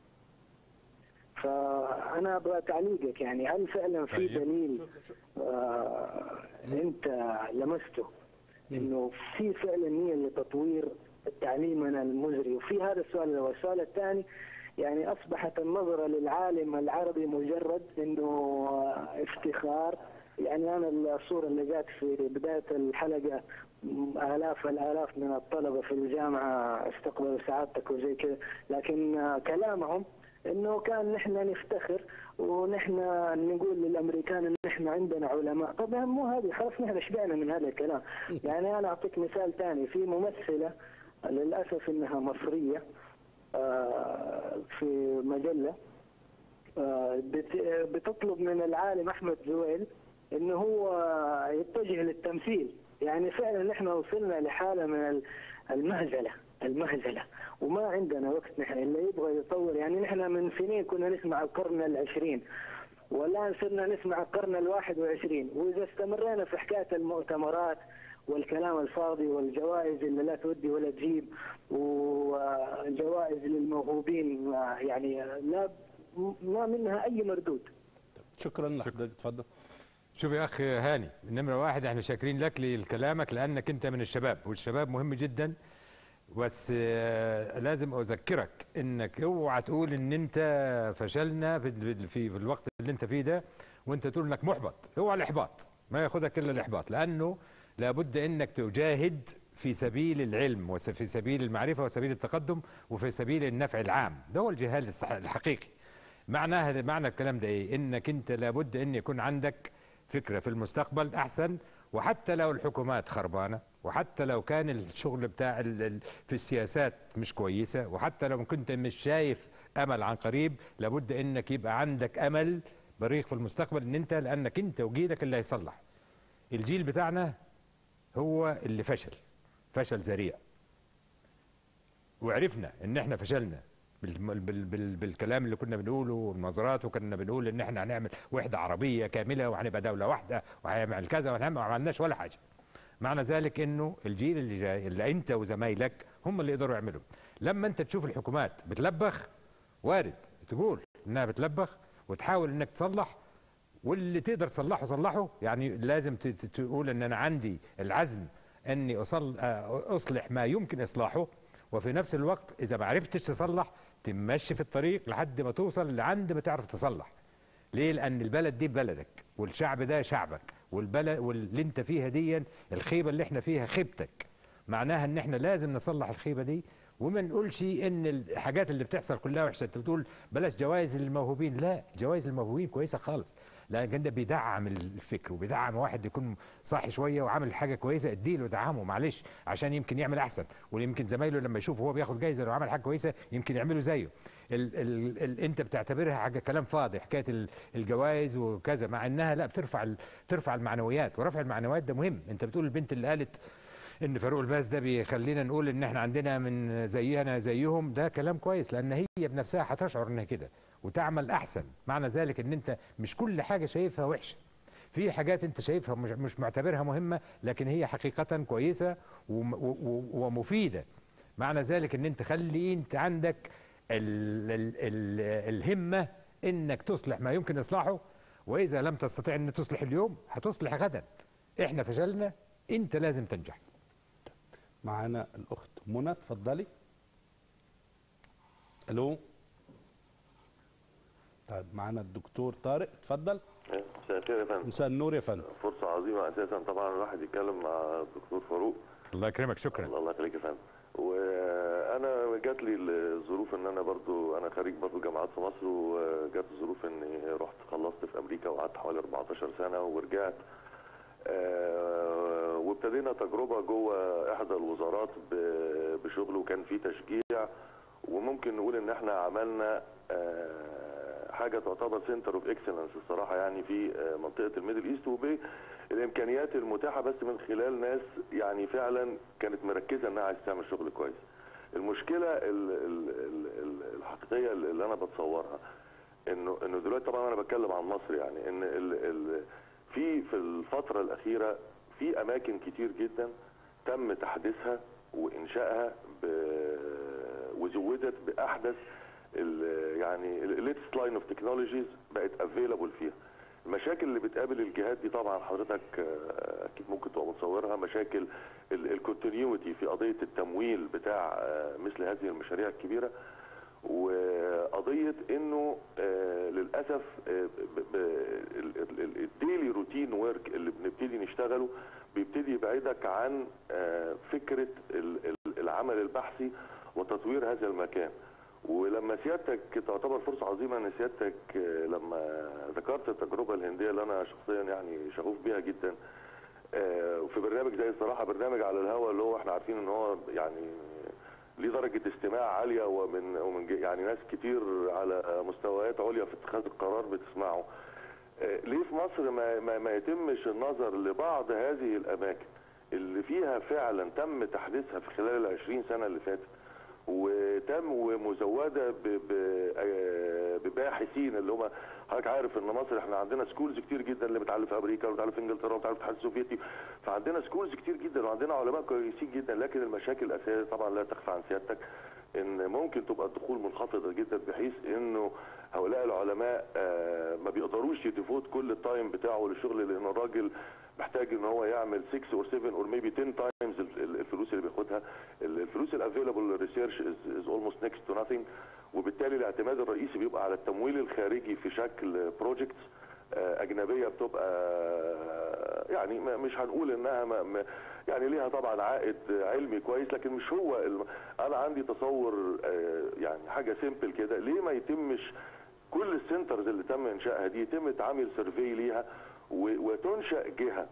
فانا ابغى تعليقك يعني هل فعلا في طيب. دليل آه انت لمسته انه في فعلا نيه لتطوير تعليمنا المزري وفي هذا السؤال الأول. السؤال الثاني يعني اصبحت النظره للعالم العربي مجرد انه آه، افتخار يعني انا الصوره اللي جات في بدايه الحلقه م- الاف الالاف من الطلبه في الجامعه استقبلوا سعادتك وزي كذا لكن آه، كلامهم انه كان نحن نفتخر ونحن نقول للامريكان ان احنا عندنا علماء طبعا مو هذه خلاص نحن شبعنا من هذا الكلام يعني انا اعطيك مثال ثاني في ممثله للاسف انها مصريه آه، في مجله آه، بت- بتطلب من العالم احمد زويل انه هو يتجه للتمثيل يعني فعلا نحن وصلنا لحاله من ال- المهزله المهزله وما عندنا وقت نحن اللي يبغى يطور يعني نحن من سنين كنا نسمع القرن العشرين والان صرنا نسمع القرن الواحد وعشرين واذا استمرينا في حكايه المؤتمرات والكلام الفاضي والجوائز اللي لا تودي ولا تجيب وجوائز للموهوبين يعني لا ما منها اي مردود شكرا لحضرتك اتفضل شوف يا اخ هاني نمره واحد احنا شاكرين لك لكلامك لانك انت من الشباب والشباب مهم جدا بس آه، لازم اذكرك انك اوعى تقول ان انت فشلنا في في في الوقت اللي انت فيه ده وانت تقول انك محبط اوعى الاحباط ما ياخدك الا الاحباط لانه لابد انك تجاهد في سبيل العلم وفي سبيل المعرفه وسبيل التقدم وفي سبيل النفع العام ده هو الجهاد الصح- الحقيقي معناها معنى الكلام ده ايه انك انت لابد ان يكون عندك فكره في المستقبل احسن وحتى لو الحكومات خربانه وحتى لو كان الشغل بتاع ال- ال- في السياسات مش كويسه وحتى لو كنت مش شايف امل عن قريب لابد انك يبقى عندك امل بريق في المستقبل ان انت لانك انت وجيلك اللي هيصلح الجيل بتاعنا هو اللي فشل فشل ذريع وعرفنا ان احنا فشلنا بال بال بال بالكلام اللي كنا بنقوله والنظرات وكنا بنقول ان احنا هنعمل وحده عربيه كامله وهنبقى دوله واحده وهنعمل كذا وهنعمل ما عملناش ولا حاجه معنى ذلك انه الجيل اللي جاي اللي انت وزمايلك هم اللي يقدروا يعملوا لما انت تشوف الحكومات بتلبخ وارد تقول انها بتلبخ وتحاول انك تصلح واللي تقدر تصلحه صلحه يعني لازم ت- ت- تقول ان انا عندي العزم اني أصل آه، اصلح ما يمكن اصلاحه وفي نفس الوقت اذا ما عرفتش تصلح تمشي في الطريق لحد ما توصل لعند ما تعرف تصلح ليه لان البلد دي بلدك والشعب ده شعبك والبلد واللي انت فيها دي الخيبه اللي احنا فيها خيبتك معناها ان احنا لازم نصلح الخيبه دي وما نقولش ان الحاجات اللي بتحصل كلها وحشه انت بتقول بلاش جوائز للموهوبين لا جوائز للموهوبين كويسه خالص لان ده بيدعم الفكر وبيدعم واحد يكون صاحي شويه وعامل حاجه كويسه اديله دعمه معلش عشان يمكن يعمل احسن ويمكن زمايله لما يشوفه هو بياخد جايزه لو عمل حاجه كويسه يمكن يعملوا زيه ال ال ال انت بتعتبرها حاجه كلام فاضي حكايه ال- الجوائز وكذا مع انها لا بترفع ال- ترفع المعنويات ورفع المعنويات ده مهم انت بتقول البنت اللي قالت ان فاروق الباز ده بيخلينا نقول ان احنا عندنا من زينا زيهم ده كلام كويس لان هي بنفسها هتشعر انها كده وتعمل احسن معنى ذلك ان انت مش كل حاجه شايفها وحشه في حاجات انت شايفها مش, مش معتبرها مهمه لكن هي حقيقه كويسه وم- و- و- ومفيده معنى ذلك ان انت خلي انت عندك ال ال ال الهمه انك تصلح ما يمكن اصلاحه واذا لم تستطيع ان تصلح اليوم هتصلح غدا احنا فشلنا انت لازم تنجح معانا الاخت منى اتفضلي الو طيب معانا الدكتور طارق اتفضل مساء الخير يا فندم مساء النور يا فندم فرصة عظيمة أساسا طبعا الواحد يتكلم مع الدكتور فاروق الله يكرمك شكرا الله يخليك يا فندم وأنا جات لي الظروف إن أنا برضو أنا خريج برضو جامعات في مصر وجات الظروف إني رحت خلصت في أمريكا وقعدت حوالي 14 سنة ورجعت آه، وابتدينا تجربة جوه إحدى الوزارات ب- بشغل وكان في تشجيع وممكن نقول إن إحنا عملنا آه، حاجة تعتبر سنتر اوف اكسلنس الصراحة يعني في آه، منطقة الميدل ايست وبالإمكانيات المتاحة بس من خلال ناس يعني فعلا كانت مركزة إنها عايز تعمل شغل كويس. المشكلة ال- ال- ال- ال- الحقيقية اللي أنا بتصورها إنه إنه دلوقتي طبعا أنا بتكلم عن مصر يعني إن ال ال في في الفترة الأخيرة في أماكن كتير جدا تم تحديثها وإنشائها ب- وزودت بأحدث ال- يعني الليتست لاين اوف تكنولوجيز بقت افيلابل فيها المشاكل اللي بتقابل الجهات دي طبعا حضرتك آه، اكيد ممكن تبقى متصورها مشاكل الكونتينيوتي في قضيه التمويل بتاع آه، مثل هذه المشاريع الكبيره وقضيه انه آه، للاسف الديلي روتين ورك اللي بنبتدي نشتغله بيبتدي يبعدك عن آه، فكره ال- ال- العمل البحثي وتطوير هذا المكان ولما سيادتك تعتبر فرصه عظيمه ان سيادتك آه، لما ذكرت التجربه الهنديه اللي انا شخصيا يعني شغوف بيها جدا آه، وفي برنامج زي الصراحه برنامج على الهواء اللي هو احنا عارفين ان هو يعني ليه درجه استماع عاليه ومن ومن ج- يعني ناس كتير على مستويات عليا في اتخاذ القرار بتسمعه آه، ليه في مصر ما, ما, ما يتمش النظر لبعض هذه الاماكن اللي فيها فعلا تم تحديثها في خلال ال 20 سنه اللي فاتت وتم ومزوده ب- ب- آه، بباحثين اللي هم حضرتك عارف ان مصر احنا عندنا سكولز كتير جدا اللي بتعلم في امريكا وبتعلم في انجلترا وبتعلم في الاتحاد السوفيتي فعندنا سكولز كتير جدا وعندنا علماء كويسين جدا لكن المشاكل الاساسيه طبعا لا تخفى عن سيادتك ان ممكن تبقى الدخول منخفضه جدا بحيث انه هؤلاء العلماء آه، ما بيقدروش يديفوت كل التايم بتاعه للشغل لان الراجل محتاج ان هو يعمل 6 اور 7 اور ميبي 10 تايمز الفلوس اللي بياخدها ال- الفلوس الافيلابل للريسيرش از اولموست نيكست تو nothing وبالتالي الاعتماد الرئيسي بيبقى على التمويل الخارجي في شكل بروجكتس اجنبيه بتبقى آه، يعني ما- مش هنقول انها ما ما- يعني ليها طبعا عائد علمي كويس لكن مش هو الم... انا عندي تصور آه، يعني حاجه سيمبل كده ليه ما يتمش كل السنترز اللي تم انشائها دي يتم تعمل سيرفي ليها و- وتنشا جهه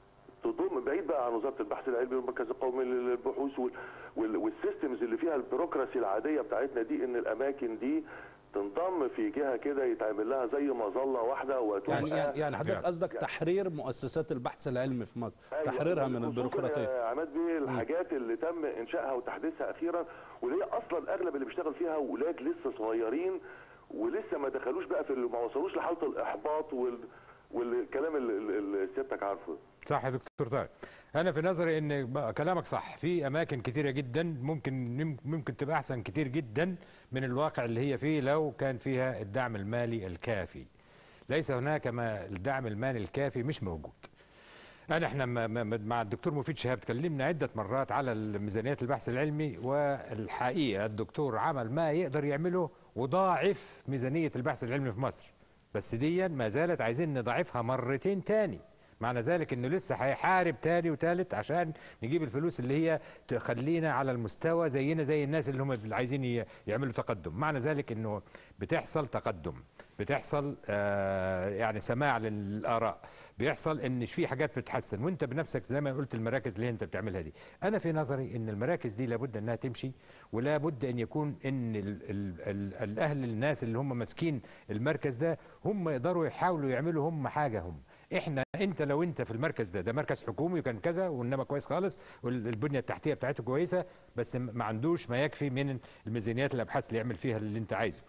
تضم بعيد بقى عن وزاره البحث العلمي والمركز القومي للبحوث وال- وال- والسيستمز اللي فيها البيروقراسي العاديه بتاعتنا دي ان الاماكن دي تنضم في جهه كده يتعمل لها زي مظله واحده وتبقى يعني يعني يعني حضرتك قصدك تحرير مؤسسات البحث العلمي في مصر أيوة. تحريرها من خصوصاً البيروقراطيه يا عماد بيه الحاجات اللي تم انشائها وتحديثها اخيرا واللي هي اصلا اغلب اللي بيشتغل فيها ولاد لسه صغيرين ولسه ما دخلوش بقى في ما وصلوش لحاله الاحباط وال والكلام اللي اللي سيادتك عارفه صح يا دكتور طارق انا في نظري ان بقى كلامك صح في اماكن كتيره جدا ممكن ممكن تبقى احسن كتير جدا من الواقع اللي هي فيه لو كان فيها الدعم المالي الكافي ليس هناك ما الدعم المالي الكافي مش موجود انا احنا ما- ما- ما- مع الدكتور مفيد شهاب تكلمنا عده مرات على ميزانيات البحث العلمي والحقيقه الدكتور عمل ما يقدر يعمله وضاعف ميزانيه البحث العلمي في مصر بس دي ما زالت عايزين نضاعفها مرتين تاني معنى ذلك انه لسه هيحارب تاني وتالت عشان نجيب الفلوس اللي هي تخلينا على المستوى زينا زي الناس اللي هم اللي عايزين ي- يعملوا تقدم معنى ذلك انه بتحصل تقدم بتحصل آه يعني سماع للاراء بيحصل ان في حاجات بتتحسن وانت بنفسك زي ما قلت المراكز اللي انت بتعملها دي انا في نظري ان المراكز دي لابد انها تمشي ولا بد ان يكون ان ال ال ال الاهل الناس اللي هم ماسكين المركز ده هم يقدروا يحاولوا يعملوا هم حاجه هم احنا انت لو انت في المركز ده ده مركز حكومي وكان كذا وانما كويس خالص والبنيه التحتيه بتاعته كويسه بس ما عندوش ما يكفي من الميزانيات الابحاث اللي يعمل فيها اللي انت عايزه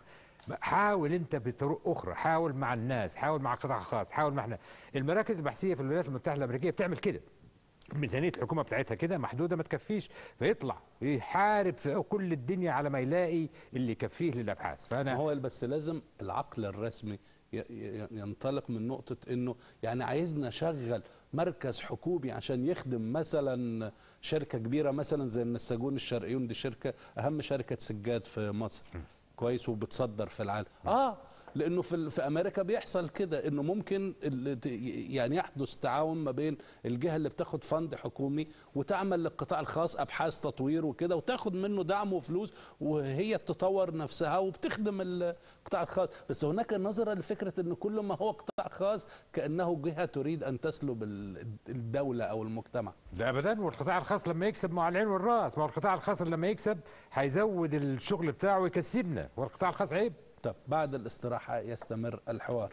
حاول انت بطرق اخرى حاول مع الناس حاول مع قطاع خاص حاول مع احنا المراكز البحثيه في الولايات المتحده الامريكيه بتعمل كده ميزانيه الحكومه بتاعتها كده محدوده ما تكفيش فيطلع يحارب في كل الدنيا على ما يلاقي اللي يكفيه للابحاث فانا هو بس لازم العقل الرسمي ي- ي- ينطلق من نقطة انه يعني عايزنا نشغل مركز حكومي عشان يخدم مثلا شركة كبيرة مثلا زي النساجون الشرقيون دي شركة اهم شركة سجاد في مصر كويس وبتصدر في العالم اه لانه في ال- في امريكا بيحصل كده انه ممكن ال- ت- يعني يحدث تعاون ما بين الجهه اللي بتاخد فند حكومي وتعمل للقطاع الخاص ابحاث تطوير وكده وتاخد منه دعم وفلوس وهي بتطور نفسها وبتخدم القطاع الخاص بس هناك نظره لفكره ان كل ما هو قطاع خاص كانه جهه تريد ان تسلب ال- الدوله او المجتمع ده ابدا والقطاع الخاص لما يكسب مع العين والراس ما هو القطاع الخاص لما يكسب هيزود الشغل بتاعه ويكسبنا والقطاع الخاص عيب طب بعد الاستراحه يستمر الحوار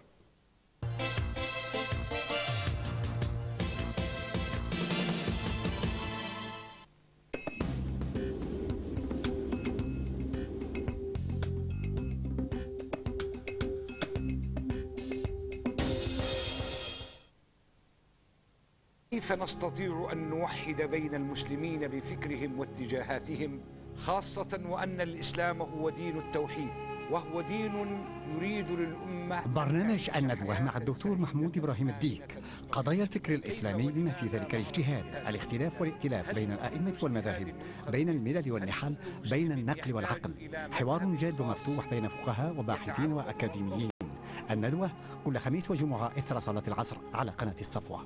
كيف نستطيع ان نوحد بين المسلمين بفكرهم واتجاهاتهم خاصه وان الاسلام هو دين التوحيد وهو دين يريد للامه برنامج الندوة مع الدكتور محمود إبراهيم الديك قضايا الفكر الإسلامي بما في ذلك الاجتهاد الاختلاف والائتلاف بين الأئمة والمذاهب بين الملل والنحل بين النقل والعقل حوار جاد ومفتوح بين فقهاء وباحثين وأكاديميين الندوة كل خميس وجمعة إثر صلاة العصر على قناة الصفوة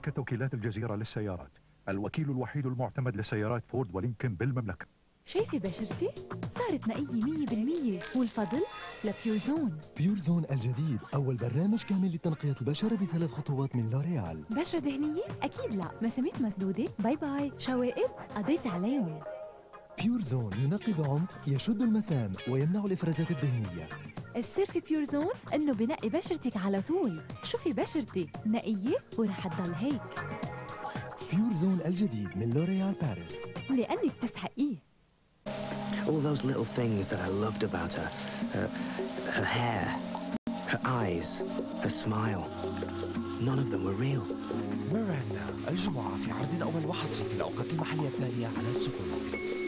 شركة وكيلات الجزيرة للسيارات الوكيل الوحيد المعتمد لسيارات فورد ولينكن بالمملكة شايفة بشرتي؟ صارت نقية مية بالمية والفضل لبيورزون بيورزون الجديد أول برنامج كامل لتنقية البشرة بثلاث خطوات من لوريال بشرة دهنية؟ أكيد لا مسامات مسدودة؟ باي باي شوائب؟ قضيتي عليهم بيورزون ينقي بعمق يشد المسام ويمنع الإفرازات الدهنية السر في بيورزون انه بنقي بشرتك على طول شوفي بشرتي نقية ورح تضل هيك بيورزون الجديد من لوريال باريس لأنك تستحقيه All those little things that I loved about her. Her, her hair, her eyes, her smile. None of them were real. ميراندا الجمعة في عرض أول وحصري في الأوقات المحلية التالية على السوبر ماركت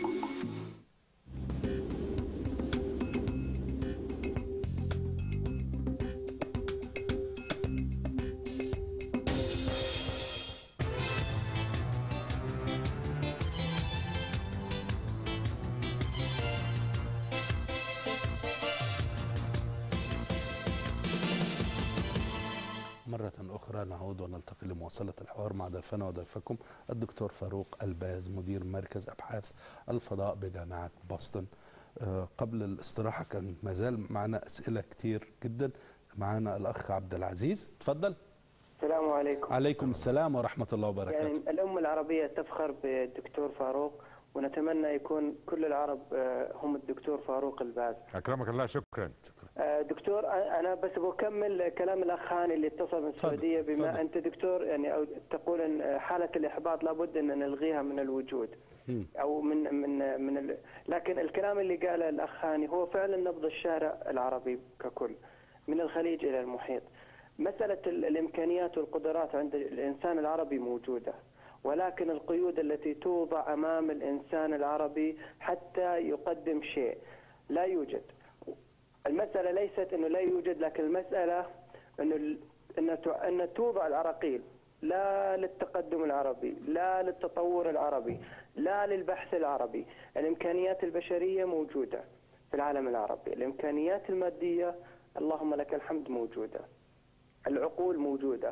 مرة أخرى نعود ونلتقي لمواصلة الحوار مع ضيفنا وضيفكم الدكتور فاروق الباز مدير مركز أبحاث الفضاء بجامعة بوسطن آه، قبل الاستراحة كان مازال معنا أسئلة كتير جدا معنا الأخ عبد العزيز تفضل السلام عليكم عليكم السلام ورحمة الله يعني وبركاته الأمة العربية تفخر بالدكتور فاروق ونتمنى يكون كل العرب آه، هم الدكتور فاروق الباز اكرمك الله شكرا آه، دكتور آه، أنا بس بكمل كلام الأخ هاني اللي اتصل من السعودية بما أنت دكتور يعني أو تقول أن حالة الإحباط لابد أن نلغيها من الوجود او من من من ال... لكن الكلام اللي قاله الاخ هاني هو فعلا نبض الشارع العربي ككل من الخليج الى المحيط مساله ال- الامكانيات والقدرات عند الانسان العربي موجوده ولكن القيود التي توضع امام الانسان العربي حتى يقدم شيء لا يوجد المساله ليست انه لا يوجد لكن المساله انه ال- ان تع- ان توضع العراقيل لا للتقدم العربي لا للتطور العربي لا للبحث العربي الإمكانيات البشرية موجودة في العالم العربي الإمكانيات المادية اللهم لك الحمد موجودة العقول موجودة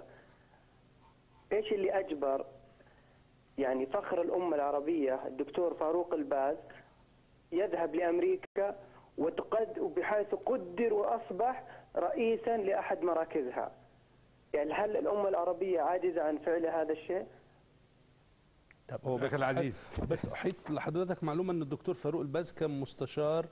إيش اللي أجبر يعني فخر الأمة العربية الدكتور فاروق الباز يذهب لأمريكا وتقد وبحيث قدر وأصبح رئيسا لأحد مراكزها يعني هل الأمة العربية عاجزة عن فعل هذا الشيء؟ طب هو أخي العزيز. بس احيط لحضرتك معلومه ان الدكتور فاروق الباز كان مستشار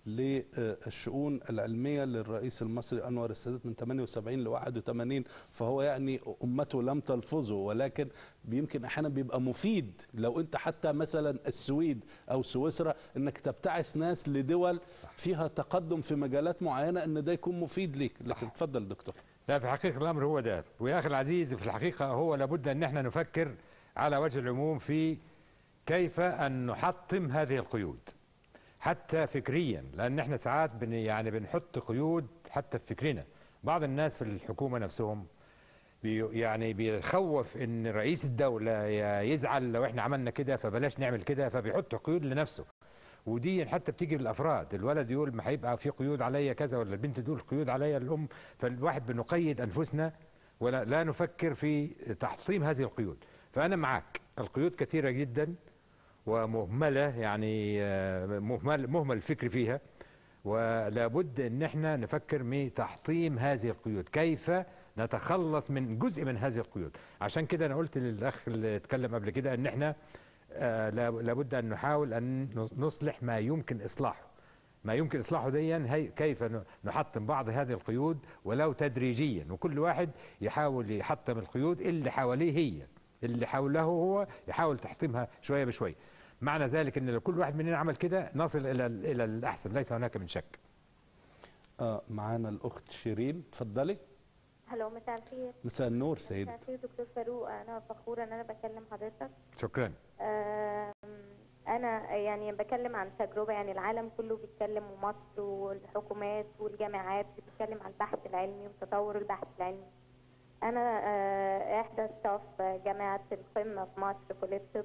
للشؤون العلميه للرئيس المصري انور السادات من 78 ل 81 فهو يعني امته لم تلفظه ولكن يمكن احيانا بيبقى مفيد لو انت حتى مثلا السويد او سويسرا انك تبتعث ناس لدول فيها تقدم في مجالات معينه ان ده يكون مفيد ليك لكن اتفضل دكتور لا في حقيقة الأمر هو ده ويا أخي العزيز في الحقيقة هو لابد أن احنا نفكر على وجه العموم في كيف أن نحطم هذه القيود حتى فكريا لأن احنا ساعات بن يعني بنحط قيود حتى في فكرنا بعض الناس في الحكومة نفسهم بي يعني بيخوف ان رئيس الدولة ي- يزعل لو احنا عملنا كده فبلاش نعمل كده فبيحط قيود لنفسه ودي حتى بتيجي للافراد الولد يقول ما هيبقى في قيود عليا كذا ولا البنت تقول قيود عليا الام فالواحد بنقيد انفسنا ولا لا نفكر في تحطيم هذه القيود فانا معك القيود كثيره جدا ومهمله يعني آه، مهمل مهمل الفكر فيها ولا بد ان احنا نفكر بتحطيم هذه القيود كيف نتخلص من جزء من هذه القيود عشان كده انا قلت للاخ اللي اتكلم قبل كده ان احنا آه، لا- لابد ان نحاول ان نصلح ما يمكن اصلاحه ما يمكن اصلاحه ديا هي كيف ن- نحطم بعض هذه القيود ولو تدريجيا وكل واحد يحاول يحطم القيود اللي حواليه هي اللي حوله هو يحاول تحطيمها شويه بشويه معنى ذلك ان لو كل واحد مننا عمل كده نصل الى ال- الى الاحسن ليس هناك من شك آه معانا الاخت شيرين اتفضلي هلو مساء الخير مساء النور سيدي مساء الخير دكتور فاروق انا فخوره ان انا بكلم حضرتك شكرا آم، انا يعني بكلم عن تجربه يعني العالم كله بيتكلم ومصر والحكومات والجامعات بتتكلم عن البحث العلمي وتطور البحث العلمي انا آه، احدى ستاف جامعه القمه في مصر كليه الطب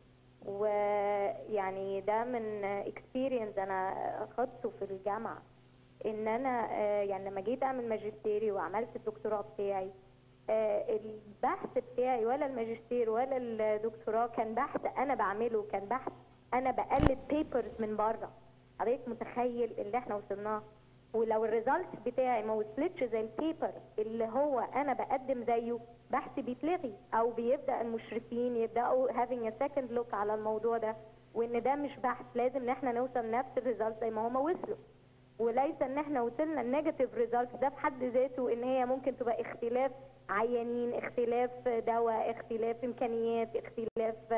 ويعني ده من اكسبيرينس انا خدته في الجامعه ان انا آه، يعني لما جيت اعمل ماجستيري وعملت الدكتوراه بتاعي آه، البحث بتاعي ولا الماجستير ولا الدكتوراه كان بحث انا بعمله كان بحث انا بقلد بيبرز من بره حضرتك متخيل اللي احنا وصلناه ولو الريزلت بتاعي ما وصلتش زي البيبر اللي هو انا بقدم زيه بحث بيتلغي او بيبدا المشرفين يبداوا having a second look على الموضوع ده وان ده مش بحث لازم ان احنا نوصل نفس الريزلت زي ما هما وصلوا وليس ان احنا وصلنا النيجاتيف ريزلت ده في حد ذاته ان هي ممكن تبقى اختلاف عيانين اختلاف دواء اختلاف امكانيات اختلاف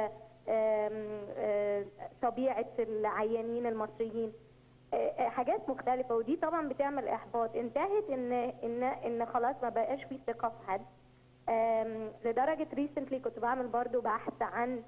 آم، آه، طبيعه العيانين المصريين آه، آه، حاجات مختلفه ودي طبعا بتعمل احباط انتهت ان ان ان خلاص ما بقاش في ثقه في حد آم، لدرجه ريسنتلي كنت بعمل برضو بحث عن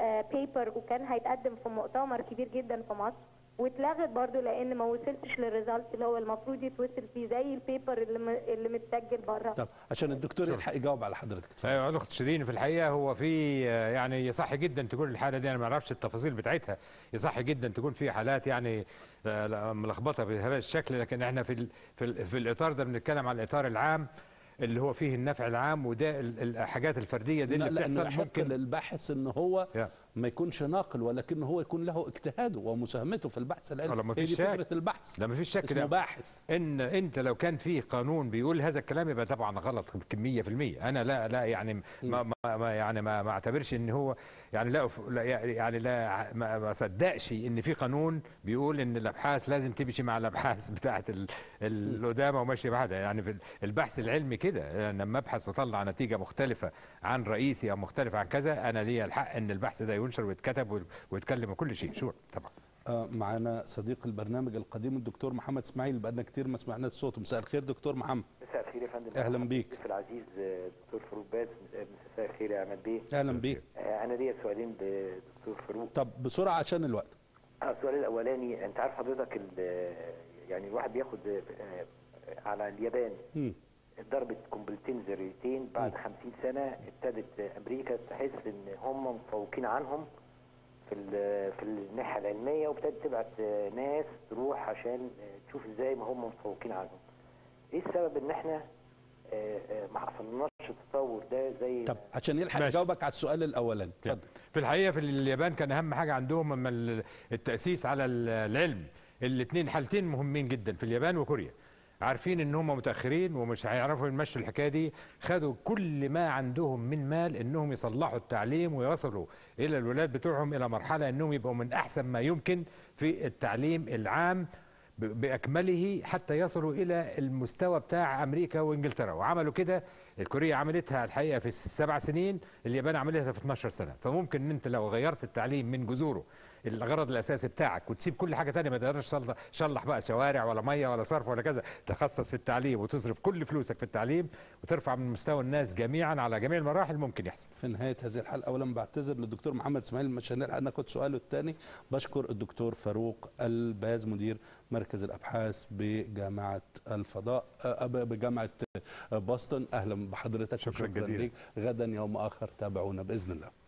بيبر وكان هيتقدم في مؤتمر كبير جدا في مصر واتلغت برضو لان ما وصلتش للريزلت اللي هو المفروض يتوصل فيه زي البيبر اللي م- اللي متسجل بره طب عشان الدكتور يلحق يجاوب على حضرتك ايوه الاخت شيرين في الحقيقه هو في آه، يعني يصح جدا تكون الحاله دي انا ما اعرفش التفاصيل بتاعتها يصح جدا تكون في حالات يعني آه، لا، ملخبطه بهذا الشكل لكن احنا في ال في, ال في الاطار ده بنتكلم على الاطار العام اللي هو فيه النفع العام وده ال- الحاجات الفرديه دي اللي لا لأنه بتحصل يحق ممكن للباحث ان هو ما يكونش ناقل ولكن هو يكون له اجتهاده ومساهمته في البحث ولا العلمي ما هي فيش دي شك فكره البحث لا ما فيش شك اسمه لا. باحث ان انت لو كان في قانون بيقول هذا الكلام يبقى طبعا غلط كمية في المية انا لا لا يعني ما ما ما يعني ما, ما اعتبرش ان هو يعني لا أف- لا يعني لا ما, ما صدقش ان في قانون بيقول ان الابحاث لازم تمشي مع الابحاث بتاعه ال- القدامى وماشي بعدها يعني في البحث العلمي كده يعني لما ابحث واطلع نتيجه مختلفه عن رئيسي او مختلفه عن كذا انا ليا الحق ان البحث ده ينشر ويتكتب ويتكلم وكل شيء شور طبعا آه، معانا صديق البرنامج القديم الدكتور محمد اسماعيل بقالنا كتير ما سمعناش صوته مساء الخير دكتور محمد مساء الخير يا فندم أهلاً بيك. الضيف العزيز آه، دكتور فاروق باز مساء الخير يا عماد بيه اهلا بيك آه، انا ليا سؤالين لدكتور فاروق طب بسرعه عشان الوقت آه، السؤال الاولاني انت عارف حضرتك ال- يعني الواحد بياخد آه، على اليابان مم. ضربة قنبلتين ذريتين بعد 50 سنة ابتدت أمريكا تحس إن هم متفوقين عنهم في ال- في الناحية العلمية وابتدت تبعت آه، ناس تروح عشان آه، تشوف إزاي ما هم متفوقين عنهم. إيه السبب إن إحنا آه، آه، ما حصلناش التطور ده زي طب عشان يلحق ماشي. يجاوبك على السؤال الاولاني اتفضل في الحقيقه في اليابان كان اهم حاجه عندهم اما ال- التاسيس على ال- العلم الاثنين حالتين مهمين جدا في اليابان وكوريا عارفين ان هم متاخرين ومش هيعرفوا يمشوا الحكايه دي خدوا كل ما عندهم من مال انهم يصلحوا التعليم ويصلوا الى الولاد بتوعهم الى مرحله انهم يبقوا من احسن ما يمكن في التعليم العام ب- باكمله حتى يصلوا الى المستوى بتاع امريكا وانجلترا وعملوا كده الكوريا عملتها الحقيقه في السبع سنين اليابان عملتها في 12 سنه فممكن ان انت لو غيرت التعليم من جذوره الغرض الاساسي بتاعك وتسيب كل حاجه تانية ما تقدرش تصلح- تصلح بقى شوارع ولا ميه ولا صرف ولا كذا تخصص في التعليم وتصرف كل فلوسك في التعليم وترفع من مستوى الناس جميعا على جميع المراحل ممكن يحصل في نهايه هذه الحلقه اولا بعتذر للدكتور محمد اسماعيل مش هنلحق ناخد سؤاله الثاني بشكر الدكتور فاروق الباز مدير مركز الابحاث بجامعه الفضاء آه، ب- بجامعه آه، بوسطن اهلا بحضرتك شكراً وشكراً جزيلاً. ليك غدا يوم اخر تابعونا باذن الله